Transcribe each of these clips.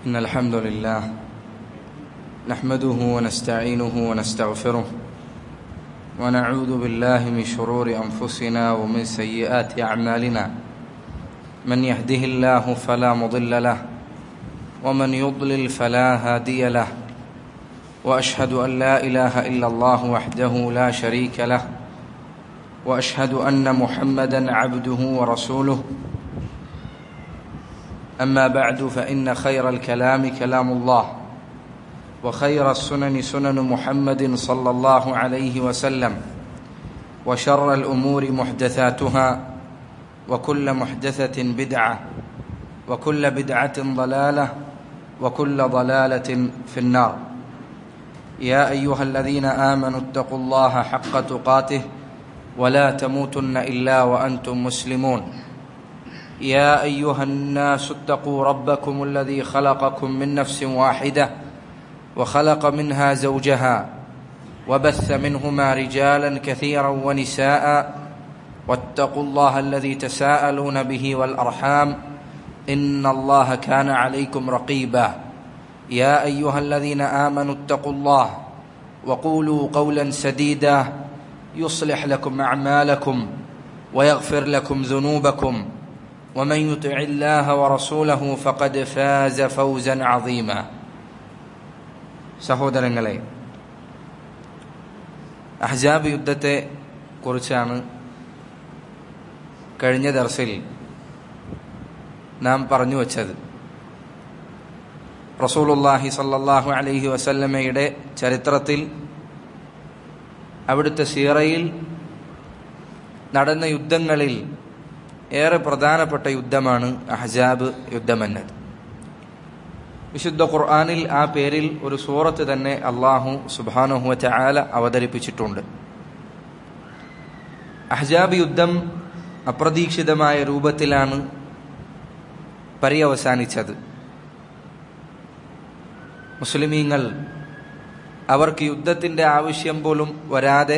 إن الحمد لله نحمده ونستعينه ونستغفره ونعوذ بالله من شرور أنفسنا ومن سيئات أعمالنا من يهده الله فلا مضل له ومن يضلل فلا هادي له وأشهد أن لا إله إلا الله وحده لا شريك له وأشهد أن محمدا عبده ورسوله أما بعد فإن خير الكلام كلام الله وخير السنن سنن محمد صلى الله عليه وسلم وشر الأمور محدثاتها وكل محدثة بدعة وكل بدعة ضلالة وكل ضلالة في النار يا أيها الذين آمنوا اتقوا الله حق تقاته ولا تموتن إلا وأنتم مسلمون يا ايها الناس اتقوا ربكم الذي خلقكم من نفس واحده وخلق منها زوجها وبث منهما رجالا كثيرا ونساء واتقوا الله الذي تساءلون به والارحام ان الله كان عليكم رقيبا يا ايها الذين امنوا اتقوا الله وقولوا قولا سديدا يصلح لكم اعمالكم ويغفر لكم ذنوبكم ومن يطع الله ورسوله فقد فاز فوزا عظيما സഹോദരങ്ങളെ അഹ്ജാബ് യുദ്ധത്തെ കുറിച്ചാണ് കഴിഞ്ഞ ദർസിൽ നാം പറഞ്ഞു വച്ചത് റസൂലുല്ലാഹി സല്ലാഹു അലൈഹി വസല്ലമയുടെ ചരിത്രത്തിൽ അവിടുത്തെ സീറയിൽ നടന്ന യുദ്ധങ്ങളിൽ ഏറെ പ്രധാനപ്പെട്ട യുദ്ധമാണ് അഹജാബ് യുദ്ധമെന്നത് വിശുദ്ധ ഖുർആാനിൽ ആ പേരിൽ ഒരു സൂറത്ത് തന്നെ അള്ളാഹു സുബാനുഹുവ ചായാല അവതരിപ്പിച്ചിട്ടുണ്ട് അഹജാബ് യുദ്ധം അപ്രതീക്ഷിതമായ രൂപത്തിലാണ് പര്യവസാനിച്ചത് മുസ്ലിമീങ്ങൾ അവർക്ക് യുദ്ധത്തിന്റെ ആവശ്യം പോലും വരാതെ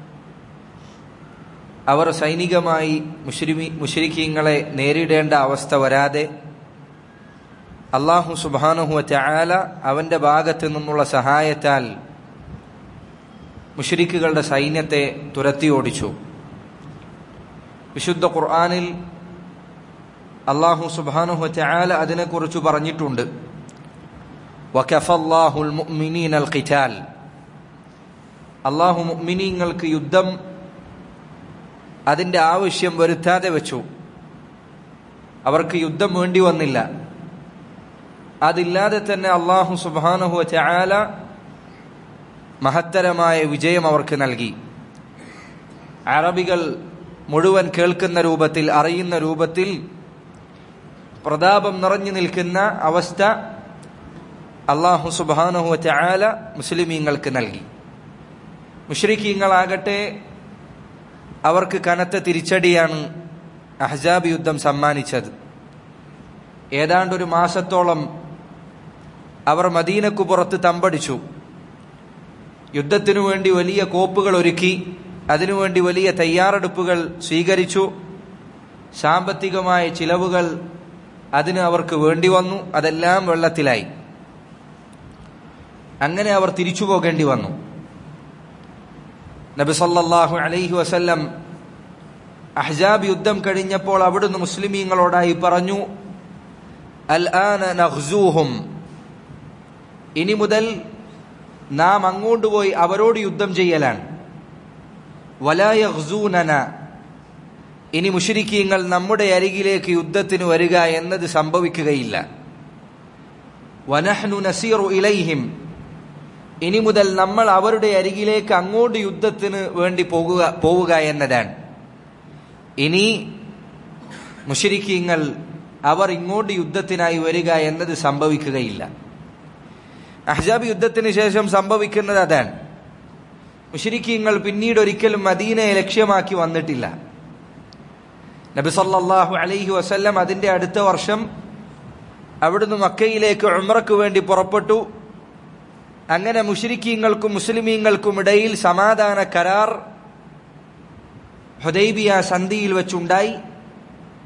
അവർ സൈനികമായി മുഷ്രിമി മുഷരിക്കീങ്ങളെ നേരിടേണ്ട അവസ്ഥ വരാതെ അള്ളാഹു സുബാനുഹുവ ചായാല അവന്റെ ഭാഗത്ത് നിന്നുള്ള സഹായത്താൽ മുഷരിക്കുകളുടെ സൈന്യത്തെ തുരത്തി ഓടിച്ചു വിശുദ്ധ ഖുർആാനിൽ അള്ളാഹു സുബാനുഹു ചായാല അതിനെക്കുറിച്ച് പറഞ്ഞിട്ടുണ്ട് വഖഫല്ലാഹുൽ മുഅ്മിനീനൽ ഖിറ്റാൽ അള്ളാഹു മുഅ്മിനീങ്ങൾക്ക് യുദ്ധം അതിന്റെ ആവശ്യം വരുത്താതെ വെച്ചു അവർക്ക് യുദ്ധം വേണ്ടി വന്നില്ല അതില്ലാതെ തന്നെ അള്ളാഹു സുബാനഹു ചായാല മഹത്തരമായ വിജയം അവർക്ക് നൽകി അറബികൾ മുഴുവൻ കേൾക്കുന്ന രൂപത്തിൽ അറിയുന്ന രൂപത്തിൽ പ്രതാപം നിറഞ്ഞു നിൽക്കുന്ന അവസ്ഥ അള്ളാഹു സുബാനഹു ചായാല മുസ്ലിമീങ്ങൾക്ക് നൽകി മുഷ്രിഖീങ്ങളാകട്ടെ അവർക്ക് കനത്ത തിരിച്ചടിയാണ് അഹ്ജാബ് യുദ്ധം സമ്മാനിച്ചത് ഏതാണ്ട് ഒരു മാസത്തോളം അവർ മദീനക്കു പുറത്ത് തമ്പടിച്ചു യുദ്ധത്തിനു വേണ്ടി വലിയ കോപ്പുകൾ ഒരുക്കി അതിനുവേണ്ടി വലിയ തയ്യാറെടുപ്പുകൾ സ്വീകരിച്ചു സാമ്പത്തികമായ ചിലവുകൾ അതിന് അവർക്ക് വേണ്ടി വന്നു അതെല്ലാം വെള്ളത്തിലായി അങ്ങനെ അവർ തിരിച്ചു പോകേണ്ടി വന്നു നബി സല്ലല്ലാഹു അലൈഹി വസല്ലം അഹ്ജാബ് യുദ്ധം കഴിഞ്ഞപ്പോൾ അവിടുന്ന് മുസ്ലിമീങ്ങളോടായി പറഞ്ഞു അൽ ആന നഖ്സൂഹും ഇനി മുതൽ നാം അങ്ങോട്ട് പോയി അവരോട് യുദ്ധം ചെയ്യലാണ് വലായഖ്സൂനന ഇനി മുഷരിക്കീങ്ങൾ നമ്മുടെ അരികിലേക്ക് യുദ്ധത്തിന് വരിക എന്നത് സംഭവിക്കുകയില്ല വനഹ്നു നസീറു ഇലൈഹിം ഇനി മുതൽ നമ്മൾ അവരുടെ അരികിലേക്ക് അങ്ങോട്ട് യുദ്ധത്തിന് വേണ്ടി പോകുക പോവുക എന്നതാണ് ഇനി മുഷരിക്കീങ്ങൾ അവർ ഇങ്ങോട്ട് യുദ്ധത്തിനായി വരിക എന്നത് സംഭവിക്കുകയില്ല അഹ്ജാബ് യുദ്ധത്തിന് ശേഷം സംഭവിക്കുന്നത് അതാണ് മുഷരിക്കീങ്ങൾ പിന്നീട് ഒരിക്കലും മദീനയെ ലക്ഷ്യമാക്കി വന്നിട്ടില്ല നബി സല്ലല്ലാഹു അലൈഹി വസല്ലം അതിന്റെ അടുത്ത വർഷം അവിടുന്ന് മക്കയിലേക്ക് ഉംറയ്ക്ക് വേണ്ടി പുറപ്പെട്ടു അങ്ങനെ മുഷരിക്കീങ്ങൾക്കും മുസ്ലിമീങ്ങൾക്കും ഇടയിൽ സമാധാന കരാർ ഹുദൈബിയ സന്ധിയിൽ വെച്ചുണ്ടായി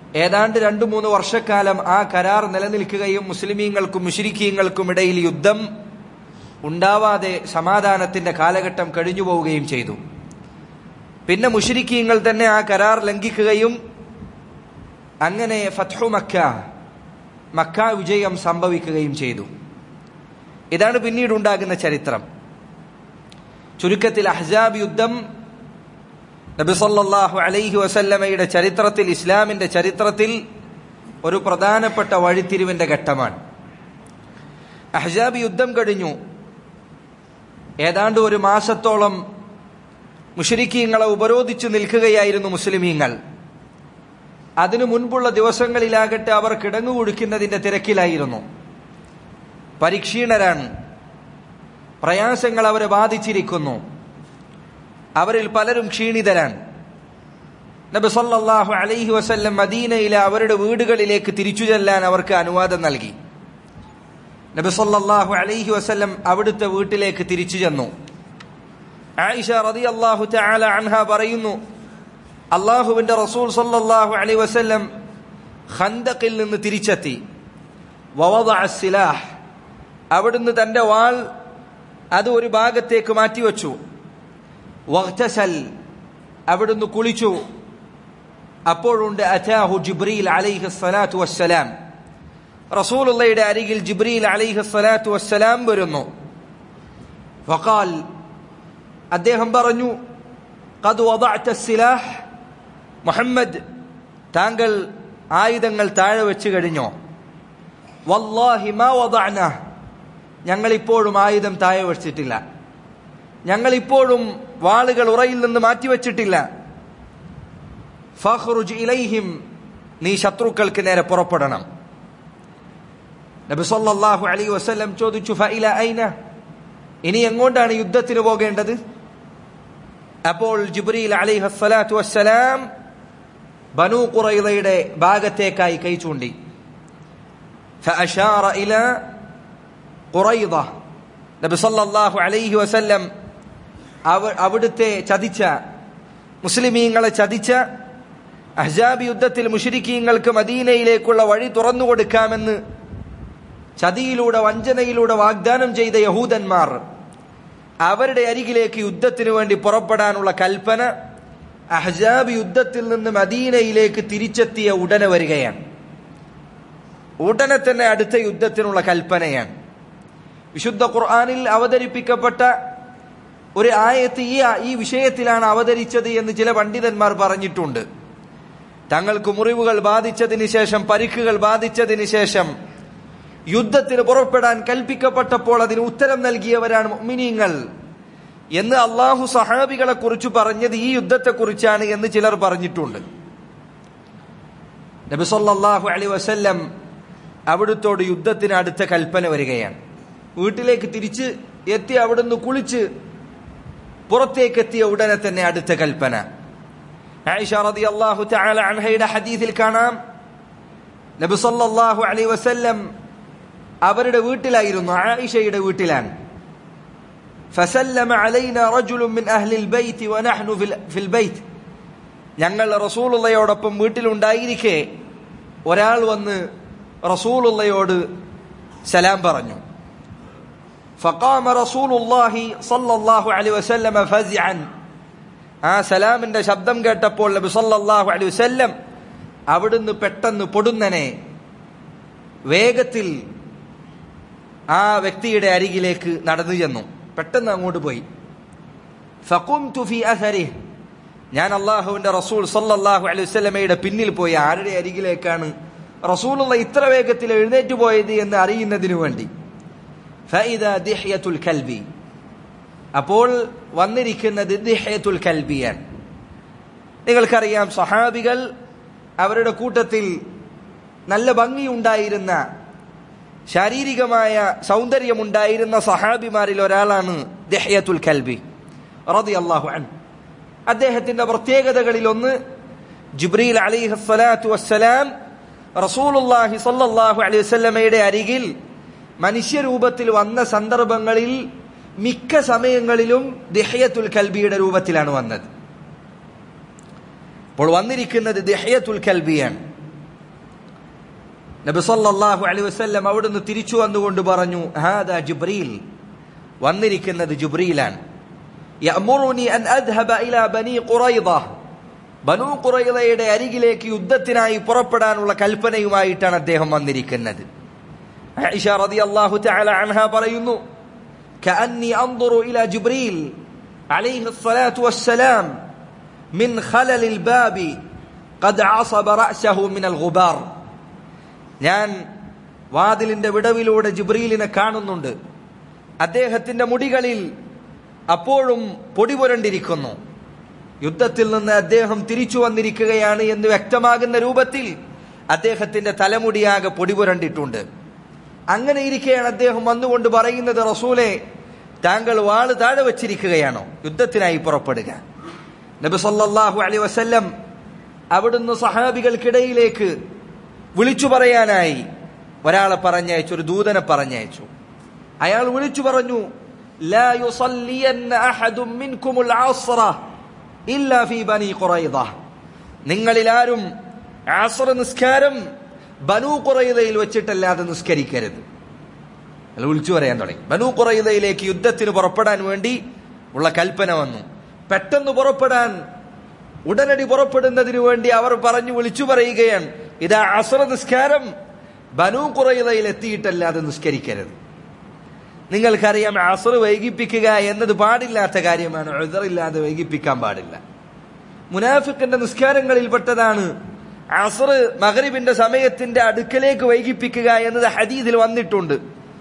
ഏതാണ്ട് രണ്ടു മൂന്ന് വർഷക്കാലം ആ കരാർ നിലനിൽക്കുകയും മുസ്ലിമീങ്ങൾക്കും മുഷരിക്കീങ്ങൾക്കും ഇടയിൽ യുദ്ധം ഉണ്ടാവാതെ സമാധാനത്തിന്റെ കാലഘട്ടം കഴിഞ്ഞു പോവുകയും ചെയ്തു പിന്നെ മുഷരിക്കീങ്ങൾ തന്നെ ആ കരാർ ലംഘിക്കുകയും അങ്ങനെ ഫത്ഹു മക്ക മക്ക വിജയം സംഭവിക്കുകയും ചെയ്തു ഇതാണ് പിന്നീട് ഉണ്ടാകുന്ന ചരിത്രം ചുരുക്കത്തിൽ അഹ്സാബ് യുദ്ധം നബി സല്ലല്ലാഹു അലൈഹി വസല്ലമയുടെ ചരിത്രത്തിൽ ഇസ്ലാമിന്റെ ചരിത്രത്തിൽ ഒരു പ്രധാനപ്പെട്ട വഴിത്തിരിവിന്റെ ഘട്ടമാണ് അഹ്സാബ് യുദ്ധം കഴിഞ്ഞു ഏതാണ്ട് ഒരു മാസത്തോളം മുഷരിക്കീങ്ങളെ ഉപരോധിച്ചു നിൽക്കുകയായിരുന്നു മുസ്ലിമീങ്ങൾ അതിനു മുൻപുള്ള ദിവസങ്ങളിലാകട്ടെ അവർ കിടങ്ങു കുടിക്കുന്നതിന്റെ തിരക്കിലായിരുന്നു പരിക്ഷീണരാണ് പ്രയാസങ്ങൾ അവരെ ബാധിച്ചിരിക്കുന്നു അവരിൽ പലരും ക്ഷീണിതരാണ് നബി സല്ലല്ലാഹു അലൈഹി വസല്ലം മദീനയിലെ അവരുടെ വീടുകളിലേക്ക് തിരിച്ചു ചെല്ലാൻ അവർക്ക് അനുവാദം നൽകി നബി സല്ലല്ലാഹു അലൈഹി വസല്ലം അവിടുത്തെ വീട്ടിലേക്ക് തിരിച്ചു ചെന്നു ആയിഷ റളിയല്ലാഹു തആല അൻഹ പറയുന്നു അള്ളാഹുവിന്റെ റസൂൽ സല്ലല്ലാഹു അലൈഹി വസല്ലം ഖന്തഖിൽ നിന്ന് തിരിച്ചെത്തി വവദഅ സിലാഹ് അവിടുന്ന് തന്റെ വാൾ അത് ഒരു ഭാഗത്തേക്ക് മാറ്റിവെച്ചു വഗ്തസൽ അവിടുന്ന് കുളിച്ചു അപ്പോഴുണ്ട് അറ്റാഹു ജിബ്രീൽ അലൈഹി സ്വലാത്തു വസ്സലാം റസൂലുള്ളയുടെ അരികിൽ ജിബ്രീൽ അലൈഹി സ്വലാത്തു വസ്സലാം വരുന്നു വഖാൽ അദ്ദേഹം പറഞ്ഞു قد وضعت السلاح മുഹമ്മദ് താങ്കൾ ആയുധങ്ങൾ താഴെ വെച്ച് കഴിഞ്ഞോ വല്ലാഹി മാ വദഅന ഞങ്ങൾ ഇപ്പോഴും ആയുധം താഴെ വെച്ചിട്ടില്ല ഞങ്ങൾ ഇപ്പോഴും വാളുകൾ ഉറയിൽ നിന്ന് മാറ്റിവെച്ചിട്ടില്ല ഫഖ്റുജ് ഇലൈഹിം നീ ശത്രുക്കൾക്ക് നേരെ പുറപ്പെടണം നബി സല്ലല്ലാഹു അലൈഹി വസല്ലം ചോദിച്ചു ഫഇല ഐന ഇനി എങ്ങോട്ടാണ് യുദ്ധത്തിന് പോകേണ്ടത് അപ്പോൾ ജിബ്രീൽ അലൈഹി സ്വലാത്തു വസ്സലാം ബനു ഖുറൈളയുടെ ഭാഗത്തേക്കായി കൈ ചൂണ്ടി فأشار إلى قريضة നബി സല്ലല്ലാഹു അലൈഹി വസല്ലം അവിടുത്തെ ചതിച്ച മുസ്ലിമീങ്ങളെ ചതിച്ച അഹ്സാബ് യുദ്ധത്തിൽ മുഷരിക്കീങ്ങൾക്ക് മദീനയിലേക്കുള്ള വഴി തുറന്നു കൊടുക്കാമെന്ന് ചതിയിലൂടെ വഞ്ചനയിലൂടെ വാഗ്ദാനം ചെയ്ത യഹൂദന്മാർ അവരുടെ അരികിലേക്ക് യുദ്ധത്തിനു വേണ്ടി പുറപ്പെടാനുള്ള കൽപ്പന അഹ്സാബ് യുദ്ധത്തിൽ നിന്ന് മദീനയിലേക്ക് തിരിച്ചെത്തിയ ഉടനെ വരികയാണ് ഉടനെ തന്നെ അടുത്ത യുദ്ധത്തിനുള്ള കൽപ്പനയാണ് വിശുദ്ധ ഖുർആാനിൽ അവതരിപ്പിക്കപ്പെട്ട ഒരു ആയത്ത് ഈ ഈ വിഷയത്തിലാണ് അവതരിച്ചത് എന്ന് ചില പണ്ഡിതന്മാർ പറഞ്ഞിട്ടുണ്ട് തങ്ങൾക്ക് മുറിവുകൾ ബാധിച്ചതിന് ശേഷം പരിക്കുകൾ ബാധിച്ചതിന് ശേഷം യുദ്ധത്തിന് പുറപ്പെടാൻ കൽപ്പിക്കപ്പെട്ടപ്പോൾ അതിന് ഉത്തരം നൽകിയവരാണ് മിനിങ്ങൾ എന്ന് അള്ളാഹു സഹാബികളെ കുറിച്ച് പറഞ്ഞത് ഈ യുദ്ധത്തെ കുറിച്ചാണ് എന്ന് ചിലർ പറഞ്ഞിട്ടുണ്ട് നബിസൊല്ലാഹു അലി വസല്ലം അവിടുത്തോട് യുദ്ധത്തിന് അടുത്ത കൽപ്പന വരികയാണ് വീട്ടിലേക്ക് തിരിച്ച് എത്തി അവിടുന്ന് കുളിച്ച് പുറത്തേക്ക് എത്തിയ ഉടനെ തന്നെ അടുത്ത കൽപ്പന ആയിഷ റളിയല്ലാഹു തആല അൻഹയുടെ ഹദീസിൽ കാണാം നബി സല്ലല്ലാഹു അലൈഹി വസല്ലം അവരുടെ വീട്ടിലായിരുന്നു ആയിഷയുടെ വീട്ടിലാണ് فسلم علينا رجل من أهل البيت ونحن في البيت ഞങ്ങൾ റസൂലുള്ളയോടൊപ്പം വീട്ടിലുണ്ടായിരിക്കെ ഒരാൾ വന്ന് റസൂലുള്ളയോട് സലാം പറഞ്ഞു فقام رسول الله صلى الله عليه وسلم فزعا ആ സലാമിന്റെ ശബ്ദം കേട്ടപ്പോൾ നബി സല്ലല്ലാഹു അലൈഹി വസല്ലം അവിടുന്ന് പെട്ടെന്ന് പൊടുന്നനെ വേഗത്തിൽ ആ വ്യക്തിയുടെ അരികിലേക്ക് നടന്നു ചെന്നു പെട്ടെന്ന് അങ്ങോട്ട് പോയി ഫഖുംതു ഫി അഥരിഹ് ഞാൻ അള്ളാഹുവിന്റെ റസൂൽ സല്ലല്ലാഹു അലൈഹി വസല്ലമയുടെ പിന്നിൽ പോയി ആരുടെ അരികിലേക്കാണ് റസൂലുള്ള ഇത്ര വേഗത്തിൽ എഴുന്നേറ്റ് പോയത് എന്ന് അറിയുന്നതിനു വേണ്ടി ഫൈദ ദിഹ്യത്തുൽ കൽബി അപ്പോൾ വന്നിരിക്കുന്നത് ദിഹ്യത്തുൽ കൽബിയാണ് നിങ്ങൾക്കറിയാം സഹാബികൾ അവരുടെ കൂട്ടത്തിൽ നല്ല ഭംഗിയുണ്ടായിരുന്ന ശാരീരികമായ സൗന്ദര്യമുണ്ടായിരുന്ന സഹാബിമാരിൽ ഒരാളാണ് ദഹ്യത്തുൽ കൽബി റതി അള്ളാഹു അൻ അദ്ദേഹത്തിന്റെ പ്രത്യേകതകളിൽ ഒന്ന് ജിബ്രീൽ അലിഹി സ്വലാത്തു വസ്സലാം റസൂലുല്ലാഹി സല്ലല്ലാഹു അലൈഹി വസല്ലമയുടെ അരികിൽ മനുഷ്യരൂപത്തിൽ വന്ന സന്ദർഭങ്ങളിൽ മിക്ക സമയങ്ങളിലും ദഹ്യത്തുൽ കൽബിയുടെ രൂപത്തിലാണ് വന്നത് അപ്പോൾ വന്നിരിക്കുന്നത് ദഹ്യത്തുൽ കൽബിയാണ് നബി സല്ലല്ലാഹു അലൈഹി വസല്ലം അവിടുന്ന് തിരിച്ചു വന്നുകൊണ്ട് പറഞ്ഞു ഹാദാ ജിബ്രീൽ വന്നിരിക്കുന്നത് ജിബ്രീലാണ് യഅമുറുനി അൻ അദ്ഹബ ഇലാ ബനി ഖുറൈദ ബനു ഖുറൈദയുടെ അരികിലേക്ക് യുദ്ധത്തിനായി പുറപ്പെടാനുള്ള കൽപ്പനയുമായിട്ടാണ് അദ്ദേഹം വന്നിരിക്കുന്നത് ആയിഷ റളിയല്ലാഹു തആല അൻഹ പറയുന്നു كأني أنظر إلى جبريل عليه الصلاة والسلام من خلل الباب قد عصب رأسه من الغبار ഞാൻ വാതിലിന്റെ വിടവിലൂടെ ജിബ്രീലിനെ കാണുന്നുണ്ട് അദ്ദേഹത്തിന്റെ മുടികളിൽ അപ്പോഴും പൊടി പുരണ്ടിരിക്കുന്നു യുദ്ധത്തിൽ നിന്ന് അദ്ദേഹം തിരിച്ചു വന്നിരിക്കുകയാണ് എന്ന് വ്യക്തമാകുന്ന രൂപത്തിൽ അദ്ദേഹത്തിന്റെ തലമുടിയാകെ പൊടി പുരണ്ടിട്ടുണ്ട് അങ്ങനെ ഇരിക്കെയാണ് അദ്ദേഹം വന്നുകൊണ്ട് പറയുന്നത് റസൂലെ താങ്കൾ വാള് താഴെ വച്ചിരിക്കുകയാണോ യുദ്ധത്തിനായി പുറപ്പെടുക നബി സല്ലല്ലാഹു അലൈഹി വസല്ലം അവിടുന്ന് സഹാബികൾക്കിടയിലേക്ക് വിളിച്ചു പറയാനായി ഒരാളെ പറഞ്ഞയച്ചു ഒരു ദൂതനെ പറഞ്ഞയച്ചു അയാൾ വിളിച്ചു പറഞ്ഞു ലാ യുസല്ലിയന്ന അഹദും മിൻകുമുൽ അസ്റ ഇല്ലാ ഫീ ബനി ഖുറൈദ നിങ്ങളിൽ ആരും അസ്ർ നിസ്കാരം ബനു ഖുറൈദയിൽ വെച്ചിട്ടല്ലാതെ നിസ്കരിക്കരുത് അയാൾ വിളിച്ചു പറയാൻ തുടങ്ങി ബനു ഖുറൈദയിലേക്ക് യുദ്ധത്തിന് പുറപ്പെടാൻ വേണ്ടി ഉള്ള കൽപ്പന വന്നു പെട്ടെന്ന് പുറപ്പെടാൻ ഉടനടി പുറപ്പെടുന്നതിന് വേണ്ടി അവർ പറഞ്ഞു വിളിച്ചു പറയുകയാണ് ഇതാ അസുറ നിസ്കാരം ബനു കുറയുതയിൽ എത്തിയിട്ടല്ലാതെ നിസ്കരിക്കരുത് നിങ്ങൾക്കറിയാം അസുർ വൈകിപ്പിക്കുക എന്നത് പാടില്ലാത്ത കാര്യമാണ് എഴുതറില്ലാതെ വൈകിപ്പിക്കാൻ പാടില്ല മുനാഫിക്കിന്റെ നിസ്കാരങ്ങളിൽപ്പെട്ടതാണ് അസുർ മകരിബിന്റെ സമയത്തിന്റെ അടുക്കലേക്ക് വൈകിപ്പിക്കുക എന്നത് ഹദീദിൽ വന്നിട്ടുണ്ട്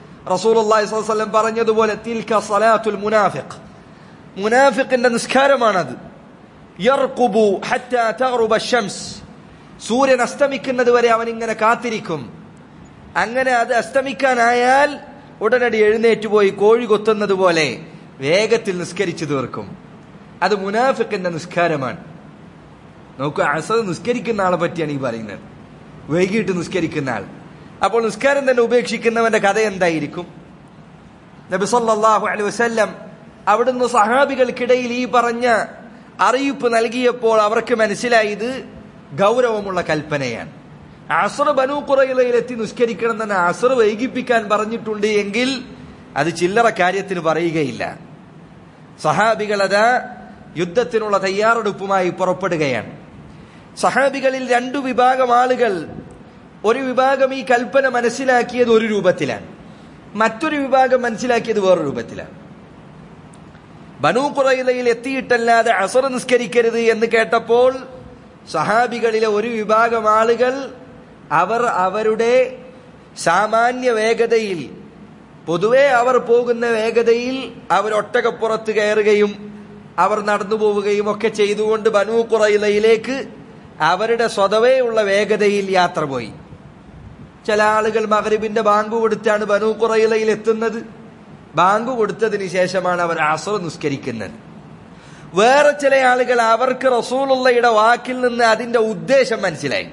റസൂൽ പറഞ്ഞതുപോലെ തിൽക സലാത്തുൽ മുനാഫിഖ് മുനാഫിക്കിന്റെ നിസ്കാരമാണത് യർക്കുബു ഹറ്റാ തഗ്റുബ ഷംസ് സൂര്യൻ അസ്തമിക്കുന്നത് വരെ അവൻ ഇങ്ങനെ കാത്തിരിക്കും അങ്ങനെ അത് അസ്തമിക്കാനായാൽ ഉടനടി എഴുന്നേറ്റ് പോയി കോഴി കൊത്തുന്നത് പോലെ വേഗത്തിൽ നിസ്കരിച്ചു തീർക്കും അത് മുനാഫിക്കിന്റെ നിസ്കാരമാണ് നോക്കൂ അസദ് നിസ്കരിക്കുന്ന ആളെ പറ്റിയാണ് ഈ പറയുന്നത് വൈകിട്ട് നിസ്കരിക്കുന്ന ആൾ അപ്പോൾ നിസ്കാരം തന്നെ ഉപേക്ഷിക്കുന്നവന്റെ കഥ എന്തായിരിക്കും നബി സല്ലല്ലാഹു അലൈഹി വസല്ലം അവിടുന്ന് സഹാബികൾക്കിടയിൽ ഈ പറഞ്ഞ അറിയിപ്പ് നൽകിയപ്പോൾ അവർക്ക് മനസ്സിലായി ഇത് ഗൗരവമുള്ള കൽപ്പനയാണ് അസർ ബനു കുറയിലെത്തി നിസ്കരിക്കണം തന്നെ അസർ വൈകിപ്പിക്കാൻ പറഞ്ഞിട്ടുണ്ട് എങ്കിൽ അത് ചില്ലറ കാര്യത്തിന് പറയുകയില്ല സഹാബികൾ അതാ യുദ്ധത്തിനുള്ള തയ്യാറെടുപ്പുമായി പുറപ്പെടുകയാണ് സഹാബികളിൽ രണ്ടു വിഭാഗം ആളുകൾ ഒരു വിഭാഗം ഈ കൽപ്പന മനസ്സിലാക്കിയത് ഒരു രൂപത്തിലാണ് മറ്റൊരു വിഭാഗം മനസ്സിലാക്കിയത് വേറൊരു രൂപത്തിലാണ് ബനു കുറയിലയിൽ എത്തിയിട്ടല്ലാതെ അസർ നിസ്കരിക്കരുത് എന്ന് കേട്ടപ്പോൾ സഹാബികളിലെ ഒരു വിഭാഗം ആളുകൾ അവർ അവരുടെ സാമാന്യ വേഗതയിൽ പൊതുവെ അവർ പോകുന്ന വേഗതയിൽ അവർ ഒട്ടകപ്പുറത്ത് കയറുകയും അവർ നടന്നു പോവുകയും ഒക്കെ ചെയ്തുകൊണ്ട് ബനു കുറയിലയിലേക്ക് അവരുടെ സ്വതവേയുള്ള വേഗതയിൽ യാത്ര പോയി ചില ആളുകൾ മകരിബിന്റെ ബാങ്ക് കൊടുത്താണ് ബനു കുറയിലയിൽ എത്തുന്നത് ബാങ്ക് കൊടുത്തതിന് ശേഷമാണ് അവർ അസർ നിസ്കരിക്കുന്നത് വേറെ ചില ആളുകൾ അവർക്ക് റസൂലുള്ളയുടെ വാക്കിൽ നിന്ന് അതിന്റെ ഉദ്ദേശം മനസ്സിലായി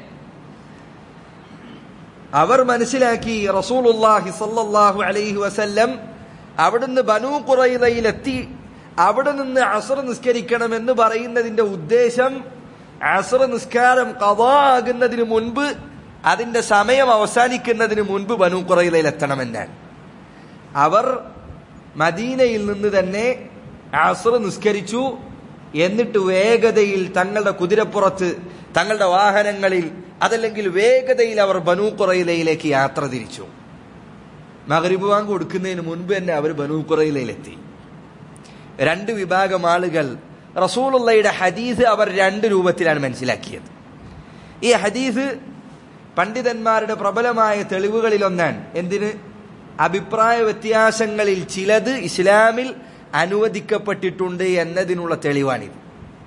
അവർ മനസ്സിലാക്കി റസൂലുള്ളാഹി സല്ലല്ലാഹു അലൈഹി വസല്ലം അവിടുന്ന് ബനു കുറയിലയിലെത്തി അവിടെ നിന്ന് അസർ നിസ്കരിക്കണമെന്ന് പറയുന്നതിന്റെ ഉദ്ദേശം അസർ നിസ്കാരം കഥാകുന്നതിന് മുൻപ് അതിന്റെ സമയം അവസാനിക്കുന്നതിന് മുൻപ് ബനു കുറയിലയിൽ എത്തണമെന്നാണ് അവർ മദീനയിൽ നിന്ന് തന്നെ അസർ നിസ്കരിച്ചു എന്നിട്ട് വേഗതയിൽ തങ്ങളുടെ കുതിരപ്പുറത്ത് തങ്ങളുടെ വാഹനങ്ങളിൽ അതല്ലെങ്കിൽ വേഗതയിൽ അവർ ബനു കുറയിലയിലേക്ക് യാത്ര തിരിച്ചു മകരിബ് വാങ്ക് കൊടുക്കുന്നതിന് മുൻപ് തന്നെ അവർ ബനു കുറയിലയിലെത്തി രണ്ട് വിഭാഗം ആളുകൾ റസൂലുള്ളയുടെ ഹദീസ് അവർ രണ്ട് രൂപത്തിലാണ് മനസ്സിലാക്കിയത് ഈ ഹദീസ് പണ്ഡിതന്മാരുടെ പ്രബലമായ തെളിവുകളിലൊന്നാണ് എന്തിന് അഭിപ്രായ വ്യത്യാസങ്ങളിൽ ചിലത് ഇസ്ലാമിൽ അനുവദിക്കപ്പെട്ടിട്ടുണ്ട് എന്നതിനുള്ള തെളിവാണിത്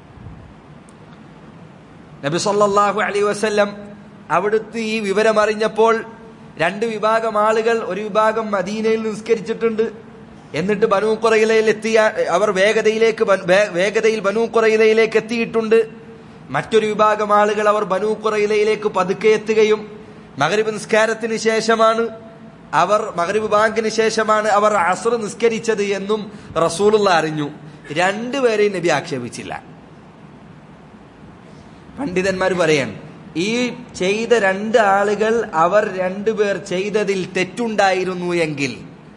നബി സല്ലല്ലാഹു അലൈഹി വസല്ലം അവിടുത്തെ ഈ വിവരം അറിഞ്ഞപ്പോൾ രണ്ട് വിഭാഗം ആളുകൾ ഒരു വിഭാഗം മദീനയിൽ നിസ്കരിച്ചിട്ടുണ്ട് എന്നിട്ട് ബനു കുറയിലയിൽ എത്തിയ അവർ വേഗതയിലേക്ക് വേഗതയിൽ ബനു കുറയിലയിലേക്ക് എത്തിയിട്ടുണ്ട് മറ്റൊരു വിഭാഗം ആളുകൾ അവർ ബനു കുറയിലയിലേക്ക് പതുക്കെ എത്തുകയും മകരിബ് നിസ്കാരത്തിന് ശേഷമാണ് അവർ മകരിബ് ബാങ്കിന് ശേഷമാണ് അവർ അസർ നിസ്കരിച്ചത് എന്നും റസൂലുള്ള അറിഞ്ഞു രണ്ടുപേരെയും നബി ആക്ഷേപിച്ചില്ല പണ്ഡിതന്മാർ പറയാൻ ഈ ചെയ്ത രണ്ട് ആളുകൾ അവർ രണ്ടുപേർ ചെയ്തതിൽ തെറ്റുണ്ടായിരുന്നു എങ്കിൽ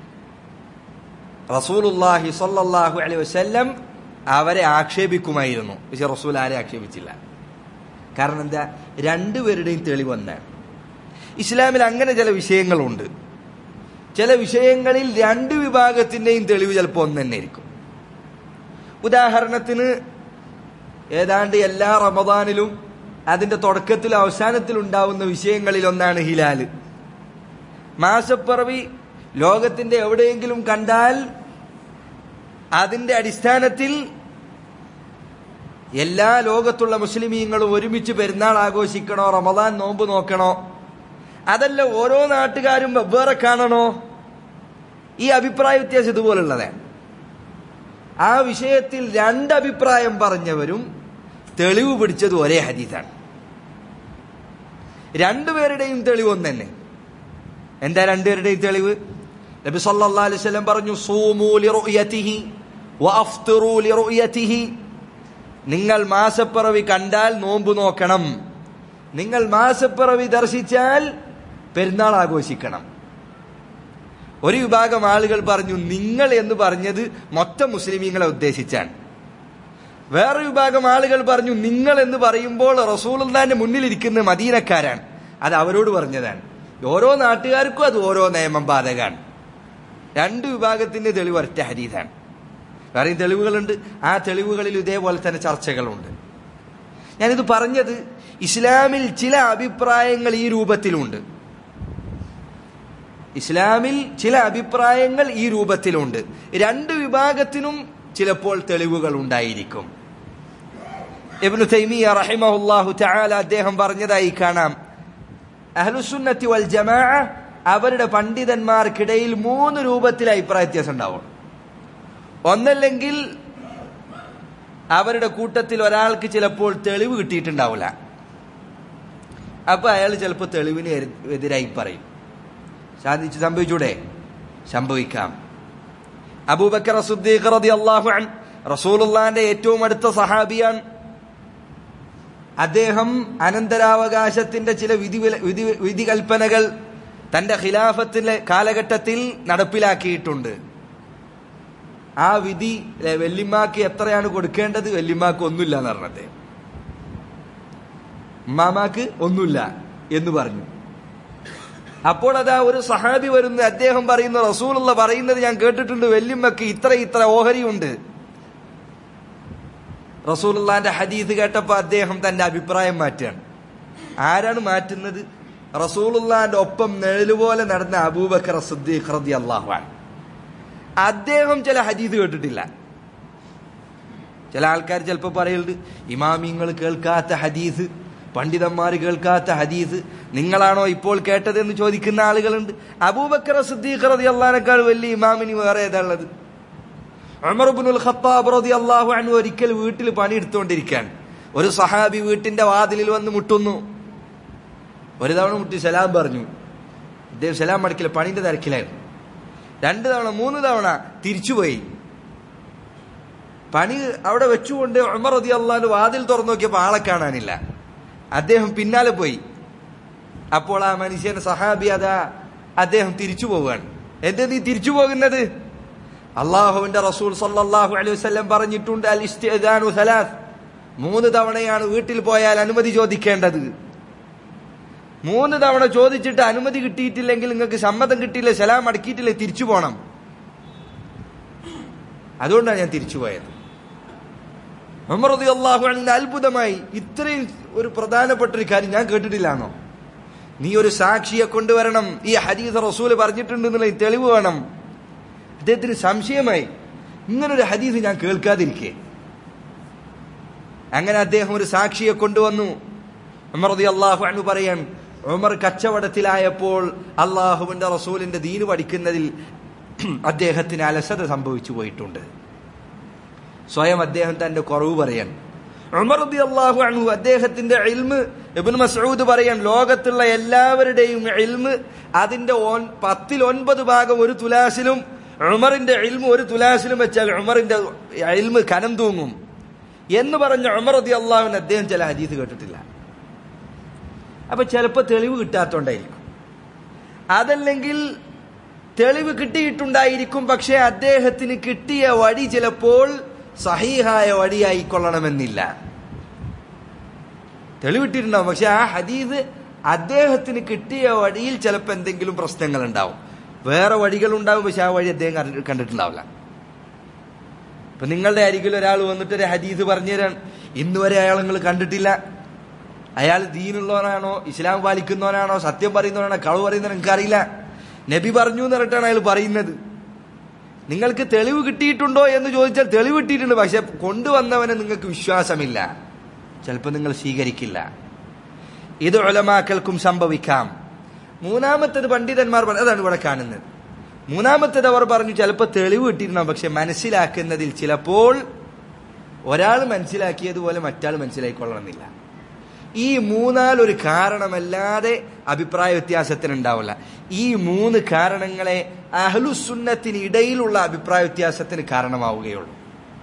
റസൂലുല്ലാഹി സല്ലല്ലാഹു അലൈഹി വസല്ലം അവരെ ആക്ഷേപിക്കുമായിരുന്നു പക്ഷെ റസൂൽ ആരെ ആക്ഷേപിച്ചില്ല കാരണം എന്താ രണ്ടുപേരുടെയും തെളിവ് ഒന്നാണ് ഇസ്ലാമിൽ അങ്ങനെ ചില വിഷയങ്ങളുണ്ട് ചില വിഷയങ്ങളിൽ രണ്ട് വിഭാഗത്തിന്റെയും തെളിവ് ചിലപ്പോൾ ഒന്ന് തന്നെ ആയിരിക്കും ഉദാഹരണത്തിന് ഏതാണ്ട് എല്ലാ റമദാനിലും അതിന്റെ തുടക്കത്തിലും അവസാനത്തിലും ഉണ്ടാവുന്ന വിഷയങ്ങളിൽ ഒന്നാണ് ഹിലാല് മാസപ്പിറവി ലോകത്തിന്റെ എവിടെയെങ്കിലും കണ്ടാൽ അതിന്റെ അടിസ്ഥാനത്തിൽ എല്ലാ ലോകത്തുള്ള മുസ്ലിമീങ്ങളും ഒരുമിച്ച് പെരുന്നാൾ ആഘോഷിക്കണോ റമദാൻ നോമ്പ് നോക്കണോ അതല്ല ഓരോ നാട്ടുകാരും വെവ്വേറെ കാണണോ ഈ അഭിപ്രായ വ്യത്യാസം ഇതുപോലുള്ളതാണ് ആ വിഷയത്തിൽ രണ്ട് അഭിപ്രായം പറഞ്ഞവരും തെളിവ് പിടിച്ചത് ഒരേ ഹദീസാണ് രണ്ടുപേരുടെയും തെളിവ് ഒന്ന് തന്നെ എന്താ രണ്ടുപേരുടെയും തെളിവ് നബി സല്ലല്ലാഹു അലൈഹി വസല്ലം പറഞ്ഞു സൂമൂ ലിറുയതിഹി വഅഫ്തിറൂ ലിറുയതിഹി നിങ്ങൾ മാസപ്പിറവി കണ്ടാൽ നോമ്പ് നോക്കണം നിങ്ങൾ മാസപ്പിറവി ദർശിച്ചാൽ പെരുന്നാൾ ആഘോഷിക്കണം ഒരു വിഭാഗം ആളുകൾ പറഞ്ഞു നിങ്ങൾ എന്ന് പറഞ്ഞത് മൊത്തം മുസ്ലിമീങ്ങളെ ഉദ്ദേശിച്ചാണ് വേറെ വിഭാഗം ആളുകൾ പറഞ്ഞു നിങ്ങൾ എന്ന് പറയുമ്പോൾ റസൂലുള്ളാന്റെ മുന്നിലിരിക്കുന്ന മദീനക്കാരാണ് അത് അവരോട് പറഞ്ഞതാണ് ഓരോ നാട്ടുകാർക്കും അത് ഓരോ നിയമം ബാധകമാണ് രണ്ട് വിഭാഗത്തിന്റെ തെളിവ് ഒറ്റ ഹരീതാണ് വേറെയും തെളിവുകളുണ്ട് ആ തെളിവുകളിൽ ഇതേപോലെ തന്നെ ചർച്ചകളുണ്ട് ഞാനിത് പറഞ്ഞത് ഇസ്ലാമിൽ ചില അഭിപ്രായങ്ങൾ ഈ രൂപത്തിലുണ്ട് ഇസ്ലാമിൽ ചില അഭിപ്രായങ്ങൾ ഈ രൂപത്തിലുണ്ട് രണ്ട് വിഭാഗത്തിനും ചിലപ്പോൾ തെളിവുകൾ ഉണ്ടായിരിക്കും ഇബ്നു തൈമിയ റഹിമഹുല്ലാഹു തആല അദ്ദേഹം പറഞ്ഞതായി കാണാം അഹ്ലുസുന്നത്തി വൽ ജമാഅ അവരുടെ പണ്ഡിതന്മാർക്കിടയിൽ മൂന്ന് രൂപത്തിൽ അഭിപ്രായ വ്യത്യാസം ഉണ്ടാവും ഒന്നല്ലെങ്കിൽ അവരുടെ കൂട്ടത്തിൽ ഒരാൾക്ക് ചിലപ്പോൾ തെളിവ് കിട്ടിയിട്ടുണ്ടാവില്ല അപ്പൊ അയാൾ ചിലപ്പോൾ തെളിവിന് എതിരായി പറയും സാധിച്ചു സംഭവിച്ചൂടെ സംഭവിക്കാം അബൂബക്കർ സുദ്ദീഖ് റളിയല്ലാഹു അൻ റസൂലുള്ളാന്റെ ഏറ്റവും അടുത്ത സഹാബിയാണ് അദ്ദേഹം അനന്തരാവകാശത്തിന്റെ ചില വിധി വിധി വിധികൽപ്പനകൾ തന്റെ ഖിലാഫത്തിലെ കാലഘട്ടത്തിൽ നടപ്പിലാക്കിയിട്ടുണ്ട് ആ വിധി വെല്ലിമാക്ക് എത്രയാണ് കൊടുക്കേണ്ടത് വെല്ലിമാക്ക് ഒന്നുമില്ല എന്ന് പറഞ്ഞത് ഉമ്മാമാക്ക് ഒന്നുമില്ല എന്ന് പറഞ്ഞു അപ്പോൾ അതാ ഒരു സഹാബി വരുന്ന അദ്ദേഹം പറയുന്ന റസൂലുള്ള പറയുന്നത് ഞാൻ കേട്ടിട്ടുണ്ട് വെല്ലിമ്മക്ക് ഇത്ര ഇത്ര ഓഹരിയുണ്ട് റസൂലുള്ളാന്റെ ഹദീസ് കേട്ടപ്പോൾ അദ്ദേഹം തന്റെ അഭിപ്രായം മാറ്റുകയാണ് ആരാണ് മാറ്റുന്നത് റസൂലുള്ളാന്റെ ഒപ്പം നിഴലുപോലെ നടന്ന അബൂബക്കർ സിദ്ദീഖ് റതി അള്ളാഹുവാൻ അദ്ദേഹം ചില ഹദീസ് കേട്ടിട്ടില്ല ചില ആൾക്കാർ ചിലപ്പോൾ പറയുന്നുണ്ട് ഇമാമിങ്ങൾ കേൾക്കാത്ത ഹദീസ് പണ്ഡിതന്മാർ കേൾക്കാത്ത ഹദീസ് നിങ്ങളാണോ ഇപ്പോൾ കേട്ടതെന്ന് ചോദിക്കുന്ന ആളുകളുണ്ട് അബൂബക്കർ സിദ്ദീഖ് റതി അള്ളഹാനേക്കാൾ വലിയ ഇമാമിന് വേറെ ഏതാണുള്ളത് അമർബുൽ ഖത്താബ് റതി അള്ളാഹു അനു ഒരിക്കൽ വീട്ടിൽ പണിയെടുത്തുകൊണ്ടിരിക്കാൻ ഒരു സഹാബി വീട്ടിന്റെ വാതിലിൽ വന്ന് മുട്ടുന്നു ഒരു തവണ മുട്ടി സലാം പറഞ്ഞു ഇദ്ദേഹം സലാം മടക്കില്ല പണിന്റെ തിരക്കിലായിരുന്നു രണ്ട് തവണ മൂന്ന് തവണ തിരിച്ചുപോയി പണി അവിടെ വെച്ചുകൊണ്ട് ഉമർ റതി അള്ളാഹു വാതിൽ തുറന്നു നോക്കിയപ്പോൾ ആളെ കാണാനില്ല അദ്ദേഹം പിന്നാലെ പോയി അപ്പോൾ ആ മനുഷ്യൻ സഹാബി അതാ അദ്ദേഹം തിരിച്ചു പോവുകയാണ് എന്ത് നീ തിരിച്ചു പോകുന്നത് അള്ളാഹുവിന്റെ റസൂൽ സല്ലല്ലാഹു അലൈഹി വസല്ലം പറഞ്ഞിട്ടുണ്ട് അൽ ഇസ്തിഅദാനു സലാസ് മൂന്ന് തവണയാണ് വീട്ടിൽ പോയാൽ അനുമതി ചോദിക്കേണ്ടത് മൂന്ന് തവണ ചോദിച്ചിട്ട് അനുമതി കിട്ടിയിട്ടില്ലെങ്കിൽ നിങ്ങൾക്ക് സമ്മതം കിട്ടിയില്ല സലാം അടക്കിയിട്ടില്ല തിരിച്ചു പോണം അതുകൊണ്ടാണ് ഞാൻ തിരിച്ചു പോയത് അള്ളാഹു അത്ഭുതമായി ഇത്രയും ഒരു പ്രധാനപ്പെട്ട ഒരു കാര്യം ഞാൻ കേട്ടിട്ടില്ലാന്നോ നീ ഒരു സാക്ഷിയെ കൊണ്ടുവരണം ഈ ഹദീസ് റസൂല് പറഞ്ഞിട്ടുണ്ടെന്നുള്ള തെളിവ് വേണം അദ്ദേഹത്തിന് സംശയമായി ഇങ്ങനൊരു ഹദീസ് ഞാൻ കേൾക്കാതിരിക്കേ അങ്ങനെ അദ്ദേഹം ഒരു സാക്ഷിയെ കൊണ്ടുവന്നു ഉമർ അള്ളാഹു അനു പറയാൻ ഉമർ കച്ചവടത്തിലായപ്പോൾ അള്ളാഹുവിന്റെ റസൂലിന്റെ ദീന് പഠിക്കുന്നതിൽ അദ്ദേഹത്തിന് അലസത സംഭവിച്ചു പോയിട്ടുണ്ട് സ്വയം അദ്ദേഹം തന്റെ കുറവ് പറയാൻ ഉമർ അള്ളാഹു അനു അദ്ദേഹത്തിന്റെ ഇൽമ് ഇബിൻ മസൂദ് പറയാൻ ലോകത്തുള്ള എല്ലാവരുടെയും ഇൽമ് അതിന്റെ പത്തിൽ ഒൻപത് ഭാഗം ഒരു തുലാസിലും ഉമറിന്റെ ഇൽമ് ഒരു തുലാസിലും വെച്ചാൽ ഉമറിന്റെ ഇൽമ് കനം തൂങ്ങും എന്ന് പറഞ്ഞ ഉമർ അതി അള്ളാഹുവിന് അദ്ദേഹം ചില ഹദീസ് കേട്ടിട്ടില്ല അപ്പൊ ചിലപ്പോൾ തെളിവ് കിട്ടാത്തോണ്ടായിരിക്കും അതല്ലെങ്കിൽ തെളിവ് കിട്ടിയിട്ടുണ്ടായിരിക്കും പക്ഷെ അദ്ദേഹത്തിന് കിട്ടിയ വഴി ചിലപ്പോൾ സഹീഹായ വഴിയായിക്കൊള്ളണമെന്നില്ല തെളിവ് കിട്ടിയിട്ടുണ്ടാവും പക്ഷെ ആ ഹദീദ് അദ്ദേഹത്തിന് കിട്ടിയ വഴിയിൽ ചിലപ്പോൾ എന്തെങ്കിലും പ്രശ്നങ്ങൾ ഉണ്ടാവും വേറെ വഴികൾ ഉണ്ടാവും പക്ഷെ ആ വഴി അദ്ദേഹം കണ്ടി- കണ്ടിട്ടുണ്ടാവില്ല ഇപ്പൊ നിങ്ങളുടെ അരികിൽ ഒരാൾ വന്നിട്ട് ഒരു ഹദീസ് പറഞ്ഞു തരാൻ ഇന്ന് വരെ അയാൾ നിങ്ങൾ കണ്ടിട്ടില്ല അയാൾ ദീനുള്ളവനാണോ ഇസ്ലാം പാലിക്കുന്നവനാണോ സത്യം പറയുന്നവനാണോ കളവ് പറയുന്നവൻ എനിക്കറിയില്ല നബി പറഞ്ഞു എന്ന് പറഞ്ഞിട്ടാണ് അയാൾ പറയുന്നത് നിങ്ങൾക്ക് തെളിവ് കിട്ടിയിട്ടുണ്ടോ എന്ന് ചോദിച്ചാൽ തെളിവ് കിട്ടിയിട്ടുണ്ട് പക്ഷെ കൊണ്ടുവന്നവനെ നിങ്ങൾക്ക് വിശ്വാസമില്ല ചിലപ്പോൾ നിങ്ങൾ സ്വീകരിക്കില്ല ഇത് ഒലമാക്കൾക്കും സംഭവിക്കാം മൂന്നാമത്തത് പണ്ഡിതന്മാർ പറഞ്ഞു അതാണ് ഇവിടെ കാണുന്നത് മൂന്നാമത്തത് അവർ പറഞ്ഞു ചിലപ്പോൾ തെളിവ് കിട്ടിയിട്ടുണ്ടാവും പക്ഷെ മനസ്സിലാക്കുന്നതിൽ ചിലപ്പോൾ ഒരാൾ മനസ്സിലാക്കിയതുപോലെ മറ്റാൾ മനസ്സിലാക്കിക്കൊള്ളണമെന്നില്ല ഈ മൂന്നാലൊരു കാരണമല്ലാതെ അഭിപ്രായ വ്യത്യാസത്തിന് ഉണ്ടാവില്ല ഈ മൂന്ന് കാരണങ്ങളെ അഹ്ലുസുന്നത്തിന് ഇടയിലുള്ള അഭിപ്രായ വ്യത്യാസത്തിന് കാരണമാവുകയുള്ളൂ